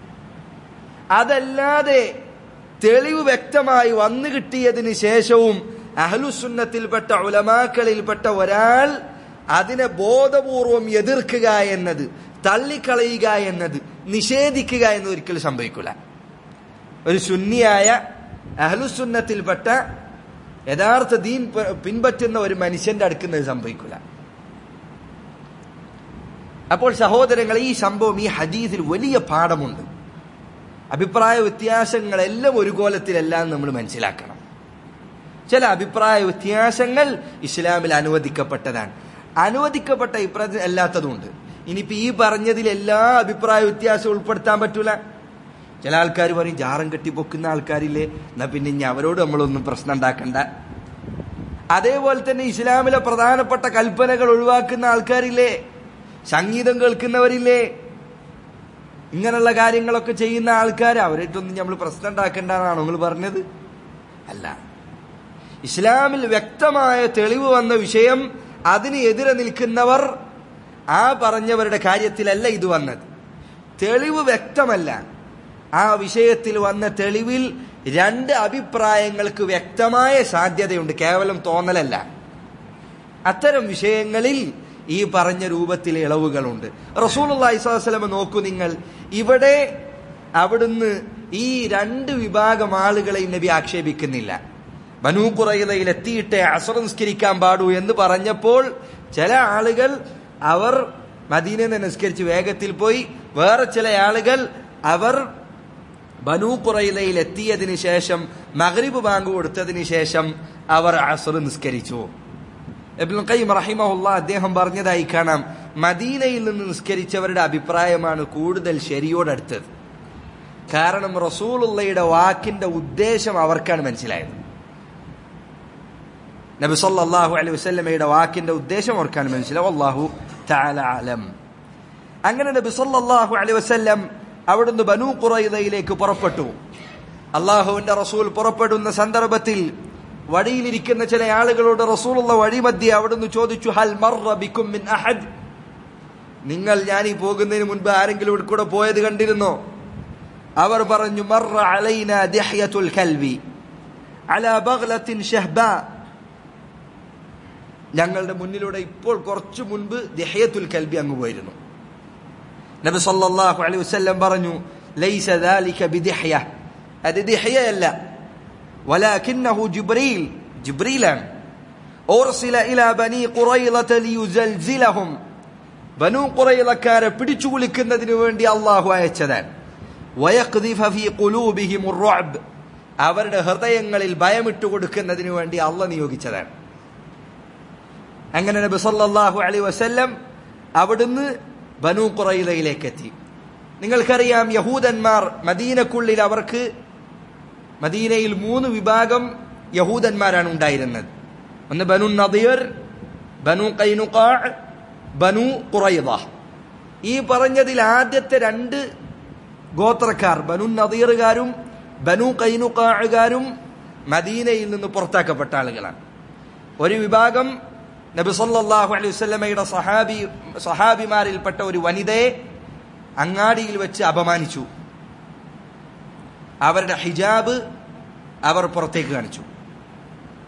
അതല്ലാതെ തെളിവ് വ്യക്തമായി വന്നു കിട്ടിയതിന് ശേഷവും അഹ്ലുസുന്നത്തിൽപ്പെട്ട ഉലമാക്കളിൽപ്പെട്ട ഒരാൾ അതിനെ ബോധപൂർവം എതിർക്കുക എന്നത് തള്ളിക്കളയുക എന്നത് നിഷേധിക്കുക എന്നത് ഒരിക്കലും സംഭവിക്കില്ല ഒരു സുന്നിയായ അഹ്ലുസുന്നത്തിൽപ്പെട്ട യഥാർത്ഥ ദീൻ പ- പിൻപറ്റുന്ന ഒരു മനുഷ്യന്റെ അടുക്കുന്നത് സംഭവിക്കില്ല അപ്പോൾ സഹോദരങ്ങളെ ഈ സംഭവം ഈ ഹദീസിൽ വലിയ പാഠമുണ്ട് അഭിപ്രായ വ്യത്യാസങ്ങളെല്ലാം ഒരു കോലത്തിലെല്ലാം നമ്മൾ മനസ്സിലാക്കണം ചില അഭിപ്രായ വ്യത്യാസങ്ങൾ ഇസ്ലാമിൽ അനുവദിക്കപ്പെട്ടതാണ് അനുവദിക്കപ്പെട്ട ഇപ്രായം അല്ലാത്തതുണ്ട് ഇനിയിപ്പോ ഈ പറഞ്ഞതിൽ എല്ലാ അഭിപ്രായ വ്യത്യാസവും ഉൾപ്പെടുത്താൻ പറ്റൂല ചില ആൾക്കാർ പറയും ജാറം കെട്ടി പൊക്കുന്ന ആൾക്കാരില്ലേ എന്നാ പിന്നെ ഇനി അവരോട് നമ്മളൊന്നും പ്രശ്നം ഉണ്ടാക്കണ്ട അതേപോലെ തന്നെ ഇസ്ലാമിലെ പ്രധാനപ്പെട്ട കൽപ്പനകൾ ഒഴിവാക്കുന്ന ആൾക്കാരില്ലേ സംഗീതം കേൾക്കുന്നവരില്ലേ ഇങ്ങനെയുള്ള കാര്യങ്ങളൊക്കെ ചെയ്യുന്ന ആൾക്കാർ അവരായിട്ടൊന്നും നമ്മൾ പ്രശ്നം ഉണ്ടാക്കേണ്ടതാണോ നിങ്ങൾ പറഞ്ഞത് അല്ല ഇസ്ലാമിൽ വ്യക്തമായ തെളിവ് വന്ന വിഷയം അതിന് എതിരെ നിൽക്കുന്നവർ ആ പറഞ്ഞവരുടെ കാര്യത്തിലല്ല ഇത് വന്നത് തെളിവ് വ്യക്തമല്ല ആ വിഷയത്തിൽ വന്ന തെളിവിൽ രണ്ട് അഭിപ്രായങ്ങൾക്ക് വ്യക്തമായ സാധ്യതയുണ്ട് കേവലം തോന്നലല്ല അത്തരം വിഷയങ്ങളിൽ ഈ പറഞ്ഞ രൂപത്തിൽ ഇളവുകളുണ്ട് റസൂൽ അള്ളാഹിസ്വലമ നോക്കൂ നിങ്ങൾ ഇവിടെ അവിടുന്ന് ഈ രണ്ട് വിഭാഗം ആളുകളെയും നബി ആക്ഷേപിക്കുന്നില്ല ബനൂ കുറയിലയിൽ എത്തിയിട്ട് അസർ നിസ്കരിക്കാൻ പാടൂ എന്ന് പറഞ്ഞപ്പോൾ ചില ആളുകൾ അവർ മദീനയിൽ നിന്ന് നിസ്കരിച്ച് വേഗത്തിൽ പോയി വേറെ ചില ആളുകൾ അവർ ബനൂ കുറയിലയിൽ എത്തിയതിനു ശേഷം മഗ്രിബ് ബാങ്ക് കൊടുത്തതിന് ശേഷം അവർ അസർ നിസ്കരിച്ചു ഇബ്നുൽ ഖയ്യിം റഹിമഹുല്ല അദ്ദേഹം പറഞ്ഞതായി കാണാം മദീനയിൽ നിന്ന് നിസ്കരിച്ചവരുടെ അഭിപ്രായമാണ് കൂടുതൽ ശരിയോടടുത്തത് കാരണം റസൂലുള്ളയുടെ വാക്കിന്റെ ഉദ്ദേശം അവർക്കാണ് മനസ്സിലായത് നബി സല്ലല്ലാഹു അലൈഹി വസല്ലമയുടെ വാക്കിന്റെ ഉദ്ദേശം അവർക്കാണ് മനസ്സിലാവും അല്ലാഹു തആല അലം അങ്ങനെ നബി സല്ലല്ലാഹു അലൈഹി വസല്ലം അവിടുന്ന് ബനൂ ഖുറൈദയിലേക്ക് പുറപ്പെട്ടു അള്ളാഹുവിന്റെ റസൂൽ പുറപ്പെടുന്ന സന്ദർഭത്തിൽ വഴിയിലിരിക്കുന്ന ചില ആളുകളോട് റസൂലുള്ള വഴിമധ്യേ അവിടുന്ന് ചോദിച്ചു ഹൽ മർറ ബിക്കും മിൻ അഹദ് നിങ്ങൾ ഞാൻ ഈ പോകുന്നതിന് മുൻപ് ആരെങ്കിലും ഇവിടെ കൂടെ പോയത് കണ്ടിരുന്നോ അവർ പറഞ്ഞു മർറ അലൈന ദിഹ്യത്തുൽ കൽവി അലാ ബഗ്ലത്തിൻ ഷഹ്ബാ ഞങ്ങളുടെ മുന്നിലൂടെ ഇപ്പോൾ കുറച്ചു മുൻപ് ദിഹ്യത്തുൽ കൽബി അങ്ങ് പോയിരുന്നു നബി സല്ലല്ലാഹു അലൈഹി വസല്ലം പറഞ്ഞു ലൈസ ദാലിക ബിദിഹ്യ അത് ദിഹ്യയല്ല ولكنه جبريل جبريلا أرسل إلى بني قريظة ليزلزلهم ബനു കുറയിലക്കാരെ പിടിച്ചു കുലിക്കുന്നതിന് വേണ്ടി അള്ളാഹു അയച്ചതാണ് വയഖ്ദിഫ ഫീ ഖുലൂബിഹിം റുഅബ് അവരുടെ ഹൃദയങ്ങളിൽ ഭയമിട്ട് കൊടുക്കുന്നതിന് വേണ്ടി അള്ള നിയോഗിച്ചതാണ് അങ്ങനെ നബി സല്ലല്ലാഹു അലൈഹി വസല്ലം അവിടുന്ന് ബനു ഖുറൈലയിലേക്ക് എത്തി നിങ്ങൾക്കറിയാം യഹൂദന്മാർ മദീനക്കുള്ളിൽ അവർക്ക് മദീനയിൽ മൂന്ന് വിഭാഗം യഹൂദന്മാരാണ് ഉണ്ടായിരുന്നത് ഒന്ന് ബനു നദിയർ ബനു കൈനുഖാ ബനു ഖുറൈദ ഈ പറഞ്ഞതിൽ ആദ്യത്തെ രണ്ട് ഗോത്രക്കാർ ബനു നദീറുകാരും ബനു കൈനുഖാഴുകാരും മദീനയിൽ നിന്ന് പുറത്താക്കപ്പെട്ട ആളുകളാണ് ഒരു വിഭാഗം നബി സല്ലല്ലാഹു അലൈഹി വസല്ലമയുടെ സഹാബി സഹാബിമാരിൽപ്പെട്ട ഒരു വനിതയെ അങ്ങാടിയിൽ വെച്ച് അപമാനിച്ചു അവരുടെ ഹിജാബ് അവർ പുറത്തേക്ക് കാണിച്ചു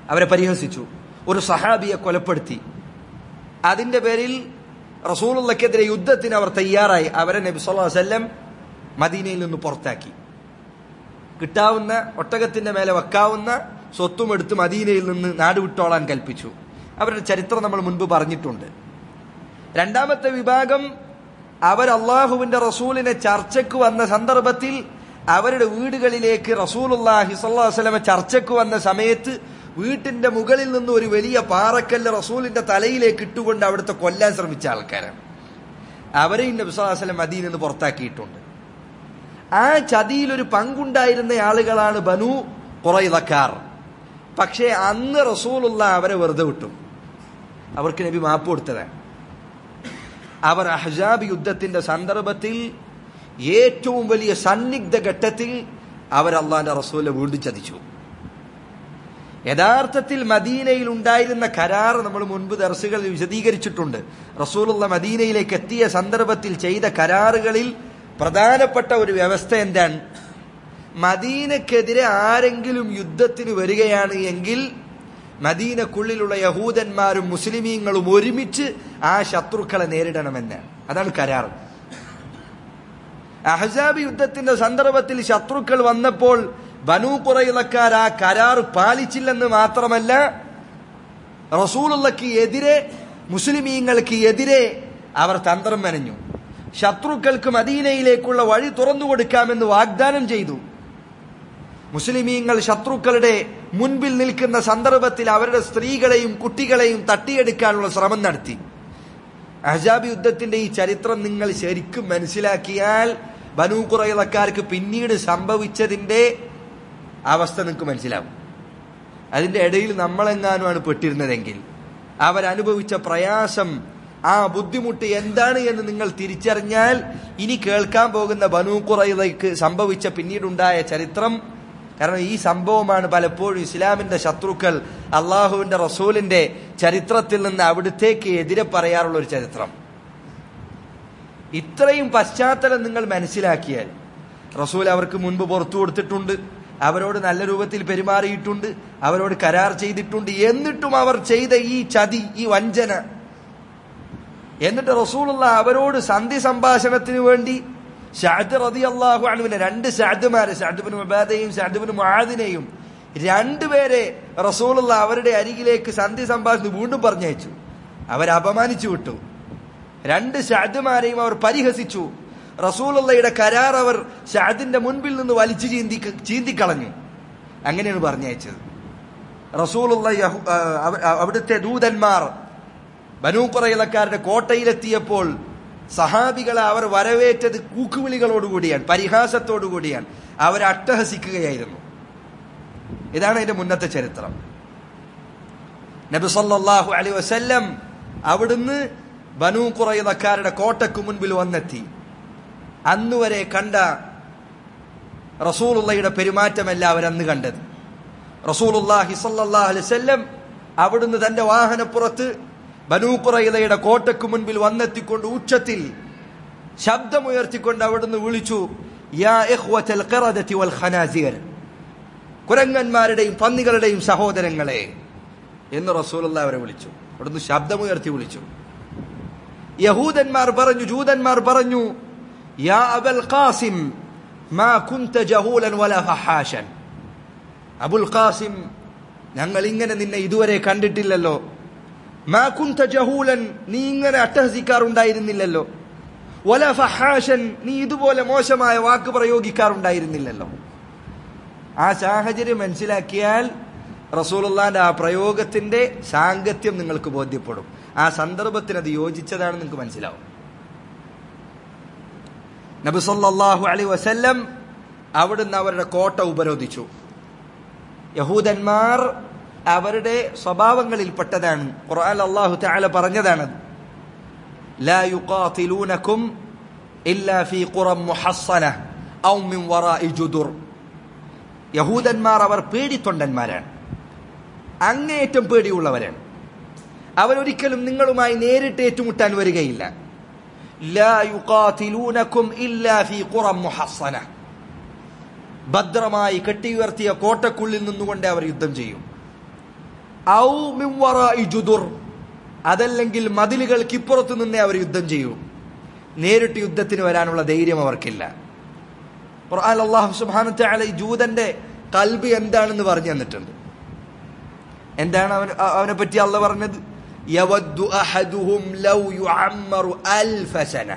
അവരെ പരിഹസിച്ചു ഒരു സഹാബിയെ കൊലപ്പെടുത്തി അതിന്റെ പേരിൽ റസൂലുള്ളക്കെതിരെ യുദ്ധത്തിന് അവർ തയ്യാറായി അവരെ നബി സല്ലല്ലാഹു അലൈഹി വസല്ലം മദീനയിൽ നിന്ന് പുറത്താക്കി കിട്ടാവുന്ന ഒട്ടകത്തിന്റെ മേലെ വെക്കാവുന്ന സ്വത്തും എടുത്ത് മദീനയിൽ നിന്ന് നാട് വിട്ടോളാൻ കൽപ്പിച്ചു അവരുടെ ചരിത്രം നമ്മൾ മുൻപ് പറഞ്ഞിട്ടുണ്ട് രണ്ടാമത്തെ വിഭാഗം അവർ അള്ളാഹുവിന്റെ റസൂലിനെ ചർച്ചയ്ക്ക് വന്ന സന്ദർഭത്തിൽ അവരുടെ വീടുകളിലേക്ക് റസൂലുല്ലാഹി സ്വല്ലല്ലാഹു അലൈഹി വസല്ലമ ചർച്ചയ്ക്ക് വന്ന സമയത്ത് വീട്ടിന്റെ മുകളിൽ നിന്ന് ഒരു വലിയ പാറക്കല്ല് റസൂലിന്റെ തലയിലേക്ക് ഇട്ടുകൊണ്ട് അവിടുത്തെ കൊല്ലാൻ ശ്രമിച്ച ആൾക്കാരാണ് അവരെയും നബി സല്ലല്ലാഹു അലൈഹി വസല്ലം മദീനയിൽ നിന്ന് പുറത്താക്കിയിട്ടുണ്ട് ആ ചതിയിൽ ഒരു പങ്കുണ്ടായിരുന്ന ആളുകളാണ് ബനു കുറൈതക്കാർ പക്ഷേ അന്ന് റസൂലുള്ള അവരെ വെറുതെ വിട്ടു അവർക്ക് നബി മാപ്പ് കൊടുത്തതാണ് അവർ അഹ്സാബ് യുദ്ധത്തിന്റെ സന്ദർഭത്തിൽ ഏറ്റവും വലിയ സന്നിഗ്ധ ഘട്ടത്തിൽ അവർ അള്ളാന്റെ റസൂലിനെ വീണ്ടും ചതിച്ചു യഥാർത്ഥത്തിൽ മദീനയിൽ ഉണ്ടായിരുന്ന കരാർ നമ്മൾ മുൻപ് ദർസുകളിൽ വിശദീകരിച്ചിട്ടുണ്ട് റസൂലുള്ള മദീനയിലേക്ക് എത്തിയ സന്ദർഭത്തിൽ ചെയ്ത കരാറുകളിൽ പ്രധാനപ്പെട്ട ഒരു വ്യവസ്ഥ എന്താണ് മദീനക്കെതിരെ ആരെങ്കിലും യുദ്ധത്തിന് വരികയാണ് എങ്കിൽ മദീനക്കുള്ളിലുള്ള യഹൂദന്മാരും മുസ്ലിമീങ്ങളും ഒരുമിച്ച് ആ ശത്രുക്കളെ നേരിടണമെന്ന് അതാണ് കരാർ അഹസാബ് യുദ്ധത്തിന്റെ സന്ദർഭത്തിൽ ശത്രുക്കൾ വന്നപ്പോൾ ബനു കുറയിലക്കാർ ആ കരാർ പാലിച്ചില്ലെന്ന് മാത്രമല്ല റസൂലുള്ളക്ക് എതിരെ മുസ്ലിമീങ്ങൾക്ക് എതിരെ അവർ തന്ത്രം മെനഞ്ഞു ശത്രുക്കൾക്ക് മദീനയിലേക്കുള്ള വഴി തുറന്നു കൊടുക്കാമെന്ന് വാഗ്ദാനം ചെയ്തു മുസ്ലിമീങ്ങൾ ശത്രുക്കളുടെ മുൻപിൽ നിൽക്കുന്ന സന്ദർഭത്തിൽ അവരുടെ സ്ത്രീകളെയും കുട്ടികളെയും തട്ടിയെടുക്കാനുള്ള ശ്രമം നടത്തി അഹജാബ് യുദ്ധത്തിന്റെ ഈ ചരിത്രം നിങ്ങൾ ശരിക്കും മനസ്സിലാക്കിയാൽ ബനൂ കുറയിലക്കാർക്ക് പിന്നീട് സംഭവിച്ചതിന്റെ അവസ്ഥ നിങ്ങൾക്ക് മനസ്സിലാവും അതിന്റെ ഇടയിൽ നമ്മളെങ്ങാനുമാണ് പെട്ടിരുന്നതെങ്കിൽ അവരനുഭവിച്ച പ്രയാസം ആ ബുദ്ധിമുട്ട് എന്താണ് എന്ന് നിങ്ങൾ തിരിച്ചറിഞ്ഞാൽ ഇനി കേൾക്കാൻ പോകുന്ന ബനൂ കുറയിലേക്ക് സംഭവിച്ച പിന്നീടുണ്ടായ ചരിത്രം കാരണം ഈ സംഭവമാണ് പലപ്പോഴും ഇസ്ലാമിന്റെ ശത്രുക്കൾ അള്ളാഹുവിന്റെ റസൂലിന്റെ ചരിത്രത്തിൽ നിന്ന് അവിടുത്തേക്ക് എതിരെ പറയാറുള്ള ഒരു ചരിത്രം ഇത്രയും പശ്ചാത്തലം നിങ്ങൾ മനസ്സിലാക്കിയാൽ റസൂൽ അവർക്ക് മുൻപ് പുറത്തു കൊടുത്തിട്ടുണ്ട് അവരോട് നല്ല രൂപത്തിൽ പെരുമാറിയിട്ടുണ്ട് അവരോട് കരാർ ചെയ്തിട്ടുണ്ട് എന്നിട്ടും അവർ ചെയ്ത ഈ ചതി ഈ വഞ്ചന എന്നിട്ട് റസൂലുള്ള അവരോട് സന്ധി സംഭാഷണത്തിന് വേണ്ടി ഷാദ് റതി അള്ളാഹു അണുവിനെ രണ്ട് ഷാദുമാരെ ഷാദുബിന് മുബാദയും ഷാദുബിന് മുഹാദിനെയും രണ്ടുപേരെ റസൂലുള്ള അവരുടെ അരികിലേക്ക് സന്ധി സംഭാഷണം വീണ്ടും പറഞ്ഞയച്ചു അവരെ അപമാനിച്ചു വിട്ടു രണ്ട് ഷാദുമാരെയും അവർ പരിഹസിച്ചു റസൂലുള്ളയുടെ കരാർ അവർ ഷാദിന്റെ മുൻപിൽ നിന്ന് വലിച്ചു ചീന്തി ചീന്തിക്കളഞ്ഞു അങ്ങനെയാണ് പറഞ്ഞയച്ചത് റസൂലുള്ള യഹു- ആ, അവ- അവിടുത്തെ ദൂതന്മാർ ബനൂക്കുറയിലക്കാരുടെ കോട്ടയിലെത്തിയപ്പോൾ സഹാബികളെ അവർ വരവേറ്റത് കൂക്കുവിളികളോടുകൂടിയാണ് പരിഹാസത്തോടുകൂടിയാണ് അവരെ അട്ടഹസിക്കുകയായിരുന്നു ഇതാണ് അതിന്റെ മുന്നത്തെ ചരിത്രം നബി സല്ലല്ലാഹു അലൈഹി വസല്ലം അവിടുന്ന് ബനൂ കുറയിലക്കാരുടെ കോട്ടയ്ക്ക് മുൻപിൽ വന്നെത്തി അന്നുവരെ കണ്ട റസൂലുള്ളയുടെ പെരുമാറ്റമല്ല അവരന്ന് കണ്ടത് റസൂലുള്ളാഹി സല്ലല്ലാഹു അലൈഹി വസല്ലം അവിടുന്ന് തന്റെ വാഹനപ്പുറത്ത് ബനൂ കുറയിലയുടെ കോട്ടയ്ക്ക് മുൻപിൽ വന്നെത്തിക്കൊണ്ട് ഉച്ചത്തിൽ ശബ്ദമുയർത്തിക്കൊണ്ട് അവിടുന്ന് വിളിച്ചു യാ ഇഖ്വതൽ ഖിറദതി വൽ ഖനാസിർ കുരങ്ങന്മാരുടെയും പന്നികളുടെയും സഹോദരങ്ങളെ എന്ന് റസൂലുള്ള അവരെ വിളിച്ചു അവിടുന്ന് ശബ്ദമുയർത്തി വിളിച്ചു യഹൂദന്മാർ പറഞ്ഞു ജൂതന്മാർ പറഞ്ഞു യാ അബൽ ഖാസിം മാ കുന്ത ജഹൂലൻ വല ഫഹാഷൻ അബുൽ ഖാസിം ഞങ്ങൾ ഇങ്ങനെ നിന്നെ ഇതുവരെ കണ്ടിട്ടില്ലല്ലോ മാ കുന്ത ജഹൂലൻ നീ ഇങ്ങനെ അട്ടഹസിക്കാറുണ്ടായിരുന്നില്ലല്ലോ വല ഫഹാഷൻ നീ ഇതുപോലെ മോശമായ വാക്ക് പ്രയോഗിക്കാറുണ്ടായിരുന്നില്ലല്ലോ ആ സാഹചര്യം മനസ്സിലാക്കിയാൽ റസൂലുള്ളാന്റെ ആ പ്രയോഗത്തിന്റെ സാങ്കത്യം നിങ്ങൾക്ക് ബോധ്യപ്പെടും ആ സന്ദർഭത്തിന് അത് യോജിച്ചതാണ് നിങ്ങൾക്ക് മനസ്സിലാവും നബി സല്ലല്ലാഹു അലൈഹി വസല്ലം അവിടുന്ന് അവരുടെ കോട്ട ഉപരോധിച്ചു യഹൂദന്മാർ അവരുടെ സ്വഭാവങ്ങളിൽപ്പെട്ടതാണ് ഖുർആൻ അല്ലാഹു തആല പറഞ്ഞതാണത് لا يقاتلونكم إلا في قرى محصنة أو من وراء جدر യഹൂദന്മാർ അവർ പേടിത്തൊണ്ടന്മാരാണ് അങ്ങേയറ്റം പേടിയുള്ളവരാണ് അവരൊരിക്കലും നിങ്ങളുമായി നേരിട്ട് ഏറ്റുമുട്ടാൻ വരികയില്ല لا يقاتلونكم إلا في قرى محصنة ഭദ്രമായി കെട്ടിയുയർത്തിയ കോട്ടക്കുള്ളിൽ നിന്നുകൊണ്ട് അവർ യുദ്ധം ചെയ്യും ഔ മിൻ വറാഇ ജുദുർ അതല്ലെങ്കിൽ മതിലുകൾക്ക് ഇപ്പുറത്ത് നിന്നേ അവർ യുദ്ധം ചെയ്യൂ നേരിട്ട് യുദ്ധത്തിന് വരാനുള്ള ധൈര്യം അവർക്കില്ല ഖുർആൻ അല്ലാഹു സുബ്ഹാനഹു വതആല ഈ ജൂതന്റെ കൽബ് എന്താണെന്ന് പറഞ്ഞു തന്നിട്ടുണ്ട് എന്താണ് അവൻ അവനെ പറ്റി അല്ല പറഞ്ഞത് യവദ്ദു അഹദുഹും ലൗ യുഅമ്മറു അൽഫ സന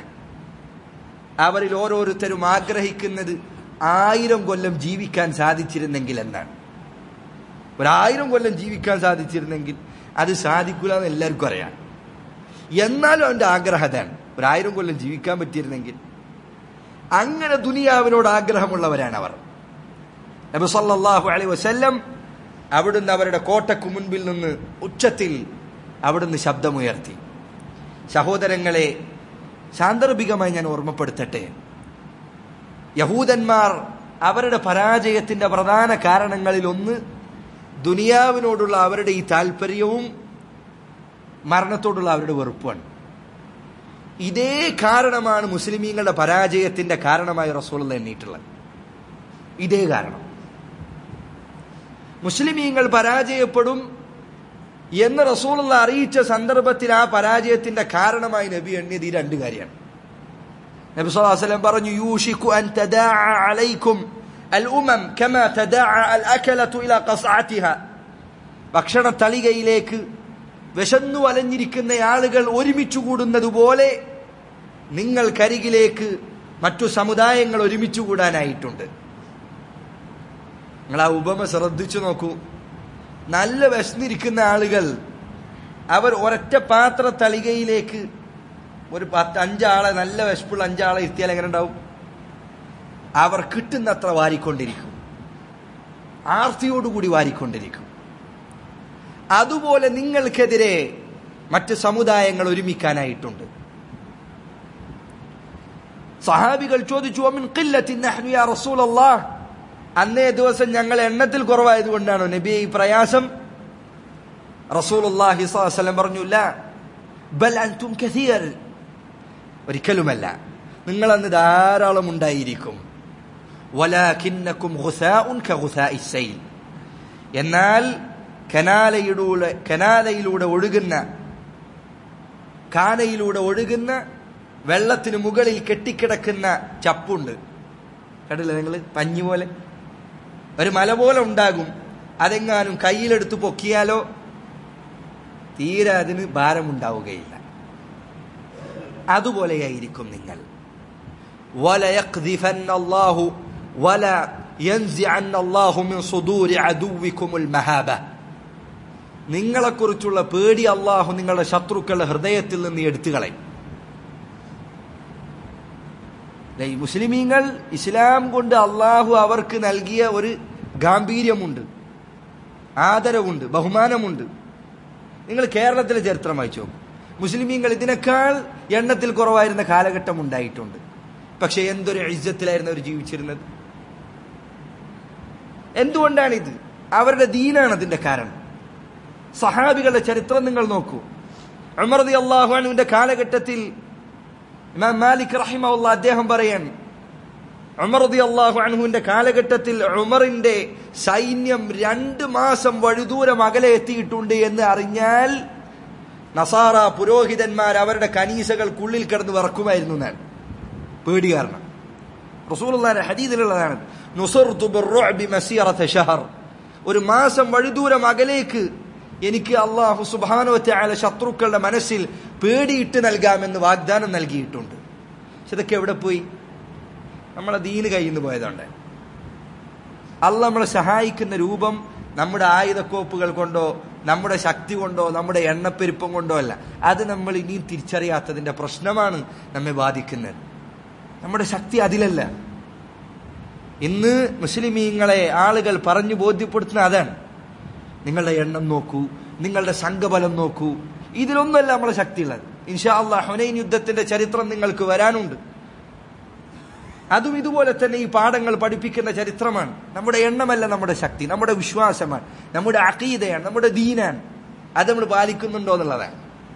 അവരിൽ ഓരോരുത്തരും ആഗ്രഹിക്കുന്നത് ആയിരം കൊല്ലം ജീവിക്കാൻ സാധിച്ചിരുന്നെങ്കിൽ എന്നാണ് ഒരായിരം കൊല്ലം ജീവിക്കാൻ സാധിച്ചിരുന്നെങ്കിൽ അത് സാധിക്കൂല എന്ന് എല്ലാവർക്കും അറിയാം എന്നാലും അവന്റെ ആഗ്രഹം അതാണ് ഒരായിരം കൊല്ലം ജീവിക്കാൻ പറ്റിയിരുന്നെങ്കിൽ അങ്ങനെ ദുനിയാവിനോട് ആഗ്രഹമുള്ളവരാണ് അവർ നബി സല്ലല്ലാഹു അലൈഹി വസല്ലം അവിടുന്ന് അവരുടെ കോട്ടയ്ക്ക് മുൻപിൽ നിന്ന് ഉച്ചത്തിൽ അവിടുന്ന് ശബ്ദമുയർത്തി സഹോദരങ്ങളെ സാന്ദർഭികമായി ഞാൻ ഓർമ്മപ്പെടുത്തട്ടെ യഹൂദന്മാർ അവരുടെ പരാജയത്തിന്റെ പ്രധാന കാരണങ്ങളിൽ ഒന്ന് ദുനിയാവിനോടുള്ള അവരുടെ ഈ താല്പര്യവും മരണത്തോടുള്ള അവരുടെ വെറുപ്പാണ് ഇതേ കാരണമാണ് മുസ്ലിമീങ്ങളുടെ പരാജയത്തിന്റെ കാരണമായി റസൂൾ എണ്ണീട്ടുള്ളത് ഇതേ കാരണം മുസ്ലിമീങ്ങൾ പരാജയപ്പെടും എന്ന് റസൂലുള്ള അറിയിച്ച സന്ദർഭത്തിൽ ആ പരാജയത്തിന്റെ കാരണമായി നബി എണ്ണിയത് ഈ രണ്ട് കാര്യമാണ് നബി സല്ലല്ലാഹു അലൈഹി വസല്ലം പറഞ്ഞു യൂഷിക്കു അൻ തദാഅ അലൈക്കും അൽ ഉമം കമാ തദാഅ അൽ അകലതു ഇലാ ഖസ്അതിഹ ഭക്ഷണ തളികയിലേക്ക് വിശന്നു വലഞ്ഞിരിക്കുന്ന ആളുകൾ ഒരുമിച്ച് കൂടുന്നത് പോലെ നിങ്ങൾ കരികിലേക്ക് മറ്റു സമുദായങ്ങൾ ഒരുമിച്ച് കൂടാനായിട്ടുണ്ട് നിങ്ങൾ ആ ഉപമ ശ്രദ്ധിച്ചു നോക്കൂ നല്ല വിശന്നിരിക്കുന്ന ആളുകൾ അവർ ഒരൊറ്റ പാത്ര തളികയിലേക്ക് ഒരു പത്ത് അഞ്ചാളെ നല്ല വിശപ്പുള്ള അഞ്ചാളെ ഇരുത്തിയാൽ എങ്ങനെ ഉണ്ടാവും അവർ കിട്ടുന്നത്ര വാരിക്കൊണ്ടിരിക്കും ആർത്തിയോടുകൂടി വാരിക്കൊണ്ടിരിക്കും അതുപോലെ നിങ്ങൾക്കെതിരെ മറ്റ് സമുദായങ്ങൾ ഒരുമിക്കാനായിട്ടുണ്ട് സഹാബികൾ ചോദിച്ചു "വമിൻ ഖില്ലത്തിൻ നഹ്നു യാ റസൂലല്ലാഹ്?" അന്നേ ദിവസം ഞങ്ങൾ എണ്ണത്തിൽ കുറവായതുകൊണ്ടാണോ നബി ഈ പ്രയാസം റസൂലുള്ളാഹി സ്വല്ലല്ലാഹു അലൈഹി വസല്ലം പറഞ്ഞു "ലാ ബൽ അൻതും കസീർ ഒരിക്കലുമല്ല നിങ്ങൾ അന്ന് ധാരാളം ഉണ്ടായിരിക്കും വലാകിന്നക്കും ഖുസാഉൻ കഖുസാഇ സൈൽ എന്നാൽ കനാലയിലൂടെ കനാലയിലൂടെ ഒഴുകുന്ന കാനയിലൂടെ ഒഴുകുന്ന വെള്ളത്തിന് മുകളിൽ കെട്ടിക്കിടക്കുന്ന ചപ്പുണ്ട് കണ്ടില്ലേ നിങ്ങൾ പഞ്ഞു പോലെ ഒരു മല പോലെ ഉണ്ടാകും അതെങ്ങാനും കയ്യിലെടുത്ത് പൊക്കിയാലോ തീരെ അതിന് ഭാരമുണ്ടാവുകയില്ല അതുപോലെയായിരിക്കും നിങ്ങൾ وَلَيَقْذِفَنَّ اللَّهُ وَلَا يَنزِعَنَّ اللَّهُ مِنْ صُدُورِ عَدُوِّكُمُ الْمَهَابَةَ നിങ്ങളെക്കുറിച്ചുള്ള പേടി അള്ളാഹു നിങ്ങളുടെ ശത്രുക്കളുടെ ഹൃദയത്തിൽ നിന്ന് എടുത്തു കളയും ദേ, ഈ മുസ്ലിമീങ്ങൾ ഇസ്ലാം കൊണ്ട് അള്ളാഹു അവർക്ക് നൽകിയ ഒരു ഗാംഭീര്യമുണ്ട് ആദരവുണ്ട് ബഹുമാനമുണ്ട് നിങ്ങൾ കേരളത്തിലെ ചരിത്രം വായിച്ചു നോക്കൂ മുസ്ലിമീങ്ങൾ ഇതിനേക്കാൾ എണ്ണത്തിൽ കുറവായിരുന്ന കാലഘട്ടം ഉണ്ടായിട്ടുണ്ട് പക്ഷെ എന്തൊരു ഇജ്ജത്തിലായിരുന്നു അവർ ജീവിച്ചിരുന്നത് എന്തുകൊണ്ടാണിത് അവരുടെ ദീനാണ് അതിന്റെ കാരണം സഹാബികളുടെ ചരിത്രം നിങ്ങൾ നോക്കൂ അമർദി അള്ളാഹുവിന്റെ കാലഘട്ടത്തിൽ ഇമാം മാലിക് റഹിമുള്ള അദ്ദേഹം പറയാൻ ഉമർദി അള്ളാഹു അൻഹുവിന്റെ കാലഘട്ടത്തിൽ ഉമറിന്റെ സൈന്യം രണ്ട് മാസം വഴുദൂരം അകലെ എത്തിയിട്ടുണ്ട് എന്ന് അറിഞ്ഞാൽ നസാറ പുരോഹിതന്മാർ അവരുടെ കനീസകൾക്കുള്ളിൽ കിടന്ന് വിറക്കുമായിരുന്നു എന്നാണ് പേടി കാരണം റസൂലുള്ളാഹിന്റെ ഹദീദിലുള്ളതാണ് നുസർതു ബിർറുഅബി മസീറത ഷഹർ ഒരു മാസം വഴുദൂരം അകലേക്ക് എനിക്ക് അള്ളാഹു സുബ്ഹാനഹു വതആല ശത്രുക്കളുടെ മനസ്സിൽ പേടിയിട്ട് നൽകാമെന്ന് വാഗ്ദാനം നൽകിയിട്ടുണ്ട് പക്ഷെ ഇതൊക്കെ എവിടെ പോയി നമ്മളെ ദീന് കയ്യിൽ നിന്ന് പോയതുകൊണ്ട് അല്ല നമ്മളെ സഹായിക്കുന്ന രൂപം നമ്മുടെ ആയുധക്കോപ്പുകൾ കൊണ്ടോ നമ്മുടെ ശക്തി കൊണ്ടോ നമ്മുടെ എണ്ണപ്പെരുപ്പം കൊണ്ടോ അല്ല അത് നമ്മൾ ഇനിയും തിരിച്ചറിയാത്തതിന്റെ പ്രശ്നമാണ് നമ്മെ ബാധിക്കുന്നത് നമ്മുടെ ശക്തി അതിലല്ല ഇന്ന് മുസ്ലിമീങ്ങളെ ആളുകൾ പറഞ്ഞു ബോധ്യപ്പെടുത്തുന്ന അതാണ് നിങ്ങളുടെ എണ്ണം നോക്കൂ നിങ്ങളുടെ സംഘബലം നോക്കൂ ഇതിലൊന്നുമല്ല നമ്മളെ ശക്തിയുള്ളത് ഇൻഷാ അള്ളാഹ് ഹുനൈൻ യുദ്ധത്തിന്റെ ചരിത്രം നിങ്ങൾക്ക് വരാനുണ്ട് അതും ഇതുപോലെ തന്നെ ഈ പാഠങ്ങൾ പഠിപ്പിക്കുന്ന ചരിത്രമാണ് നമ്മുടെ എണ്ണമല്ല നമ്മുടെ ശക്തി നമ്മുടെ വിശ്വാസമാണ് നമ്മുടെ അഖീദയാണ് നമ്മുടെ ദീനാണ് അത് നമ്മൾ പാലിക്കുന്നുണ്ടോ എന്നുള്ളതാണ്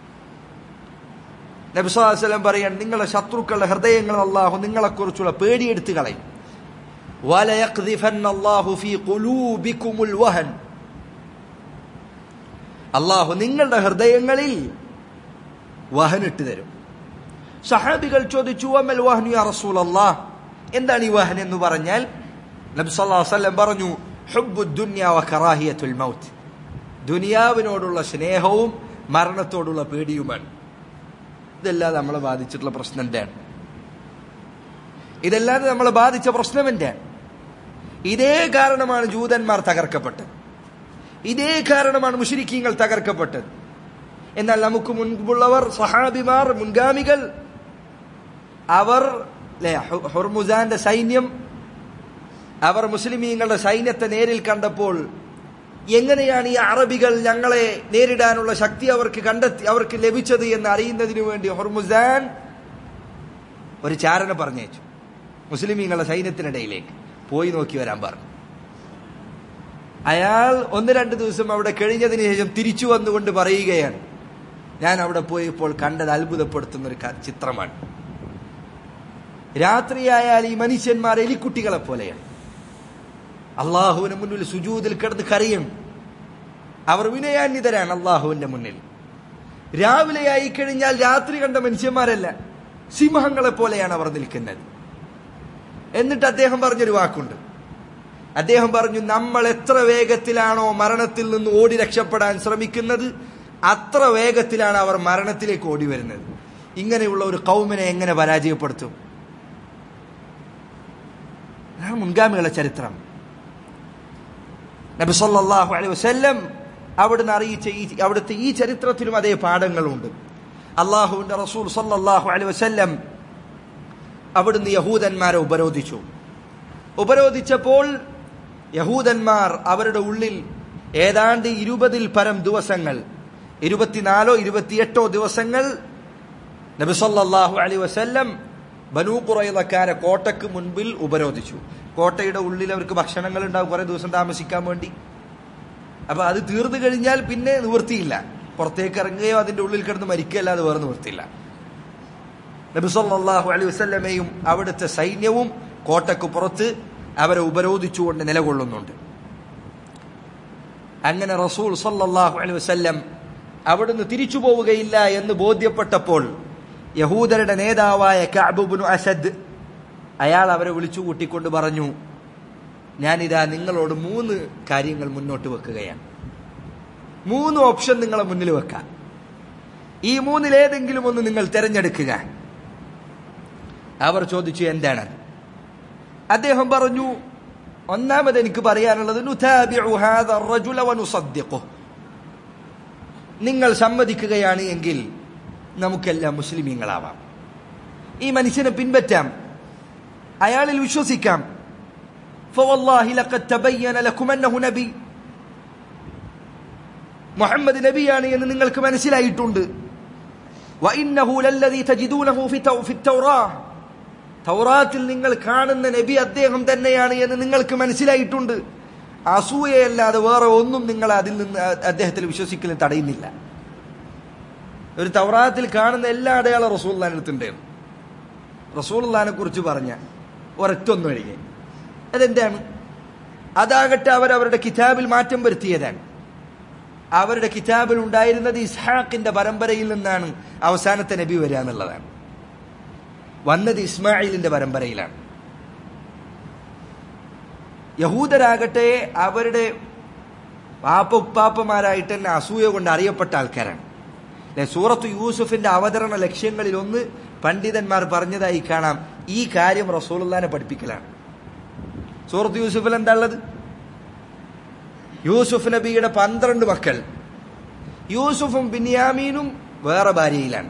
നബിസ്വലം പറയാൻ നിങ്ങളുടെ ശത്രുക്കളുടെ ഹൃദയങ്ങൾ അള്ളാഹു നിങ്ങളെക്കുറിച്ചുള്ള പേടിയെടുത്ത് കളയും وَلَيَقْذِفَنَّ اللَّهُ فِي قُلُوبِكُمُ الْوَهَنَ അള്ളാഹു നിങ്ങളുടെ ഹൃദയങ്ങളിൽ വഹനിട്ട് തരും സഹാബികൾ ചോദിച്ചു അമൽ വഹനു യാ റസൂൽ എന്താണ് ഈ വഹൻ എന്ന് പറഞ്ഞാൽ നബി സല്ലല്ലാഹു അലൈഹി വസല്ലം പറഞ്ഞു ഹുബ്ബു ദുനിയ വ കറാഹിയത്തുൽ മൗത്ത് ദുനിയാവിനോടുള്ള സ്നേഹവും മരണത്തോടുള്ള പേടിയുമാണ് ഇതെല്ലാം നമ്മളെ ബാധിച്ചിട്ടുള്ള പ്രശ്നം എന്താണ് ഇതല്ലാതെ നമ്മളെ ബാധിച്ച പ്രശ്നം എന്താണ് ഇതേ കാരണമാണ് ജൂതന്മാർ തകർക്കപ്പെട്ടത് ഇതേ കാരണമാണ് മുഷരിക്കീങ്ങൾ തകർക്കപ്പെട്ടത് എന്നാൽ നമുക്ക് മുൻപുള്ളവർ സഹാബിമാർ മുൻഗാമികൾ അവർ ല്ലേ, ഹു- ഹുർമുസാന്റെ സൈന്യം അവർ മുസ്ലിമീങ്ങളുടെ സൈന്യത്തെ നേരിൽ കണ്ടപ്പോൾ എങ്ങനെയാണ് ഈ അറബികൾ ഞങ്ങളെ നേരിടാനുള്ള ശക്തി അവർക്ക് കണ്ടെത്തി അവർക്ക് ലഭിച്ചത് എന്ന് അറിയുന്നതിനു വേണ്ടി ഹുർമുസാൻ ഒരു ചാരന പറഞ്ഞയച്ചു മുസ്ലിമീങ്ങളുടെ സൈന്യത്തിനിടയിലേക്ക് പോയി നോക്കി വരാൻ പറഞ്ഞു അയാൾ ഒന്ന് രണ്ട് ദിവസം അവിടെ കഴിഞ്ഞതിന് ശേഷം തിരിച്ചു വന്നുകൊണ്ട് പറയുകയാണ് ഞാൻ അവിടെ പോയപ്പോൾ കണ്ടത് അത്ഭുതപ്പെടുത്തുന്ന ഒരു ക- ചിത്രമാണ് രാത്രിയായാൽ ഈ മനുഷ്യന്മാർ എലിക്കുട്ടികളെ പോലെയാണ് അള്ളാഹുവിന് മുന്നിൽ സുജൂതിൽ കിടന്ന് കരയും അവർ വിനയാന്വിതരാണ് അള്ളാഹുവിന്റെ മുന്നിൽ രാവിലെ ആയി കഴിഞ്ഞാൽ രാത്രി കണ്ട മനുഷ്യന്മാരല്ല സിംഹങ്ങളെ പോലെയാണ് അവർ നിൽക്കുന്നത് എന്നിട്ട് അദ്ദേഹം പറഞ്ഞൊരു വാക്കുണ്ട് അദ്ദേഹം പറഞ്ഞു നമ്മൾ എത്ര വേഗത്തിലാണോ മരണത്തിൽ നിന്ന് ഓടി രക്ഷപ്പെടാൻ ശ്രമിക്കുന്നത് അത്ര വേഗത്തിലാണ് അവർ മരണത്തിലേക്ക് ഓടി വരുന്നത് ഇങ്ങനെയുള്ള ഒരു കൗമിനെ എങ്ങനെ പരാജയപ്പെടുത്തും അതാണ് മുൻഗാമികളുടെ ചരിത്രം നബി സല്ലല്ലാഹു അലൈഹി വസല്ലം അവിടുന്ന് അറിയിച്ച ഈ അവിടുത്തെ ഈ ചരിത്രത്തിലും അതേ പാഠങ്ങളുണ്ട് അള്ളാഹുവിന്റെ റസൂൽ സല്ലല്ലാഹു അലൈഹി വസല്ലം അവിടുന്ന് യഹൂദന്മാരെ ഉപരോധിച്ചു ഉപരോധിച്ചപ്പോൾ യഹൂദന്മാർ അവരുടെ ഉള്ളിൽ ഏതാണ്ട് ഇരുപതിൽ പരം ദിവസങ്ങൾ ഇരുപത്തിനാലോ ഇരുപത്തിയെട്ടോ ദിവസങ്ങൾ നബി സല്ലല്ലാഹു അലൈഹി വസല്ലം ബനൂ ഖുറൈളക്കാരെ കോട്ടയ്ക്ക് മുൻപിൽ ഉപരോധിച്ചു കോട്ടയുടെ ഉള്ളിൽ അവർക്ക് ഭക്ഷണങ്ങൾ ഉണ്ടാവും കുറെ ദിവസം താമസിക്കാൻ വേണ്ടി അപ്പൊ അത് തീർന്നു കഴിഞ്ഞാൽ പിന്നെ നിവൃത്തിയില്ല പുറത്തേക്ക് ഇറങ്ങുകയോ അതിന്റെ ഉള്ളിൽ കിടന്ന് മരിക്കുകയല്ലാതെ വേറെ നിവൃത്തിയില്ല നബി സല്ലല്ലാഹു അലൈഹി വസല്ലമയും അവിടുത്തെ സൈന്യവും കോട്ടയ്ക്ക് പുറത്ത് അവരെ ഉപരോധിച്ചുകൊണ്ട് നിലകൊള്ളുന്നുണ്ട് അങ്ങനെ റസൂൽ സല്ലല്ലാഹു അലൈഹി വസല്ലം അവിടുന്ന് തിരിച്ചു പോവുകയില്ല എന്ന് ബോധ്യപ്പെട്ടപ്പോൾ യഹൂദരുടെ നേതാവായ കഅബുബ്നു അസദ് അയാൾ അവരെ വിളിച്ചു കൂട്ടിക്കൊണ്ട് പറഞ്ഞു ഞാനിതാ നിങ്ങളോട് മൂന്ന് കാര്യങ്ങൾ മുന്നോട്ട് വെക്കുകയാണ് മൂന്ന് ഓപ്ഷൻ നിങ്ങളെ മുന്നിൽ വെക്കാം ഈ മൂന്നിലേതെങ്കിലും ഒന്ന് നിങ്ങൾ തിരഞ്ഞെടുക്കുക അവർ ചോദിച്ചു എന്താണ് അദ്ദേഹം പറഞ്ഞു ഒന്നാമത് എനിക്ക് പറയാനുള്ളത് നുതാബിഉ ഹാദ الرجل ونصدقه നിങ്ങൾ സമ്മതിക്കുകയാണ് എങ്കിൽ നമുക്കെല്ലാം മുസ്ലിമീങ്ങളാവാം ഈ മനുഷ്യനെ പിൻപറ്റാം അയാളിൽ വിശ്വസിക്കാം فوالله لقد تبين لكم انه نبي മുഹമ്മദ് നബിയാണ് എന്ന് നിങ്ങൾക്ക് മനസ്സിലായിട്ടുണ്ട് وإنه للذي تجدونه في تو- في التوراة തൗറാത്തിൽ നിങ്ങൾ കാണുന്ന നബി അദ്ദേഹം തന്നെയാണ് എന്ന് നിങ്ങൾക്ക് മനസ്സിലായിട്ടുണ്ട് അസൂയയല്ലാതെ വേറെ ഒന്നും നിങ്ങൾ അതിൽ നിന്ന് അ- അദ്ദേഹത്തിൽ വിശ്വസിക്കലും തടയുന്നില്ല ഒരു തൗറാത്തിൽ കാണുന്ന എല്ലാ അടയാളം റസൂല്ലാൻ അടുത്തുണ്ടായിരുന്നു റസൂല്ലാനെ കുറിച്ച് പറഞ്ഞ ഒരൊറ്റൊന്നും ഒഴികെ അതെന്താണ് അതാകട്ടെ അവരവരുടെ കിതാബിൽ മാറ്റം വരുത്തിയതാണ് അവരുടെ കിതാബിൽ ഉണ്ടായിരുന്നത് ഇസ്ഹാഖിന്റെ പരമ്പരയിൽ നിന്നാണ് അവസാനത്തെ നബി വരിക എന്നുള്ളതാണ് വന്നത് ഇസ്മായിലിന്റെ പരമ്പരയിലാണ് യഹൂദരാകട്ടെ അവരുടെ പാപ്പ ഉപ്പാപ്പമാരായിട്ട് തന്നെ അസൂയ കൊണ്ട് അറിയപ്പെട്ട ആൾക്കാരാണ് അല്ലെ സൂറത്ത് യൂസുഫിന്റെ അവതരണ ലക്ഷ്യങ്ങളിൽ ഒന്ന് പണ്ഡിതന്മാർ പറഞ്ഞതായി കാണാം ഈ കാര്യം റസൂലുള്ളാനെ പഠിപ്പിക്കലാണ് സൂറത്ത് യൂസുഫിൽ എന്താ ഉള്ളത് യൂസുഫ് നബിയുടെ പന്ത്രണ്ട് മക്കൾ യൂസുഫും ബിന്യാമീനും വേറെ ഭാര്യയിലാണ്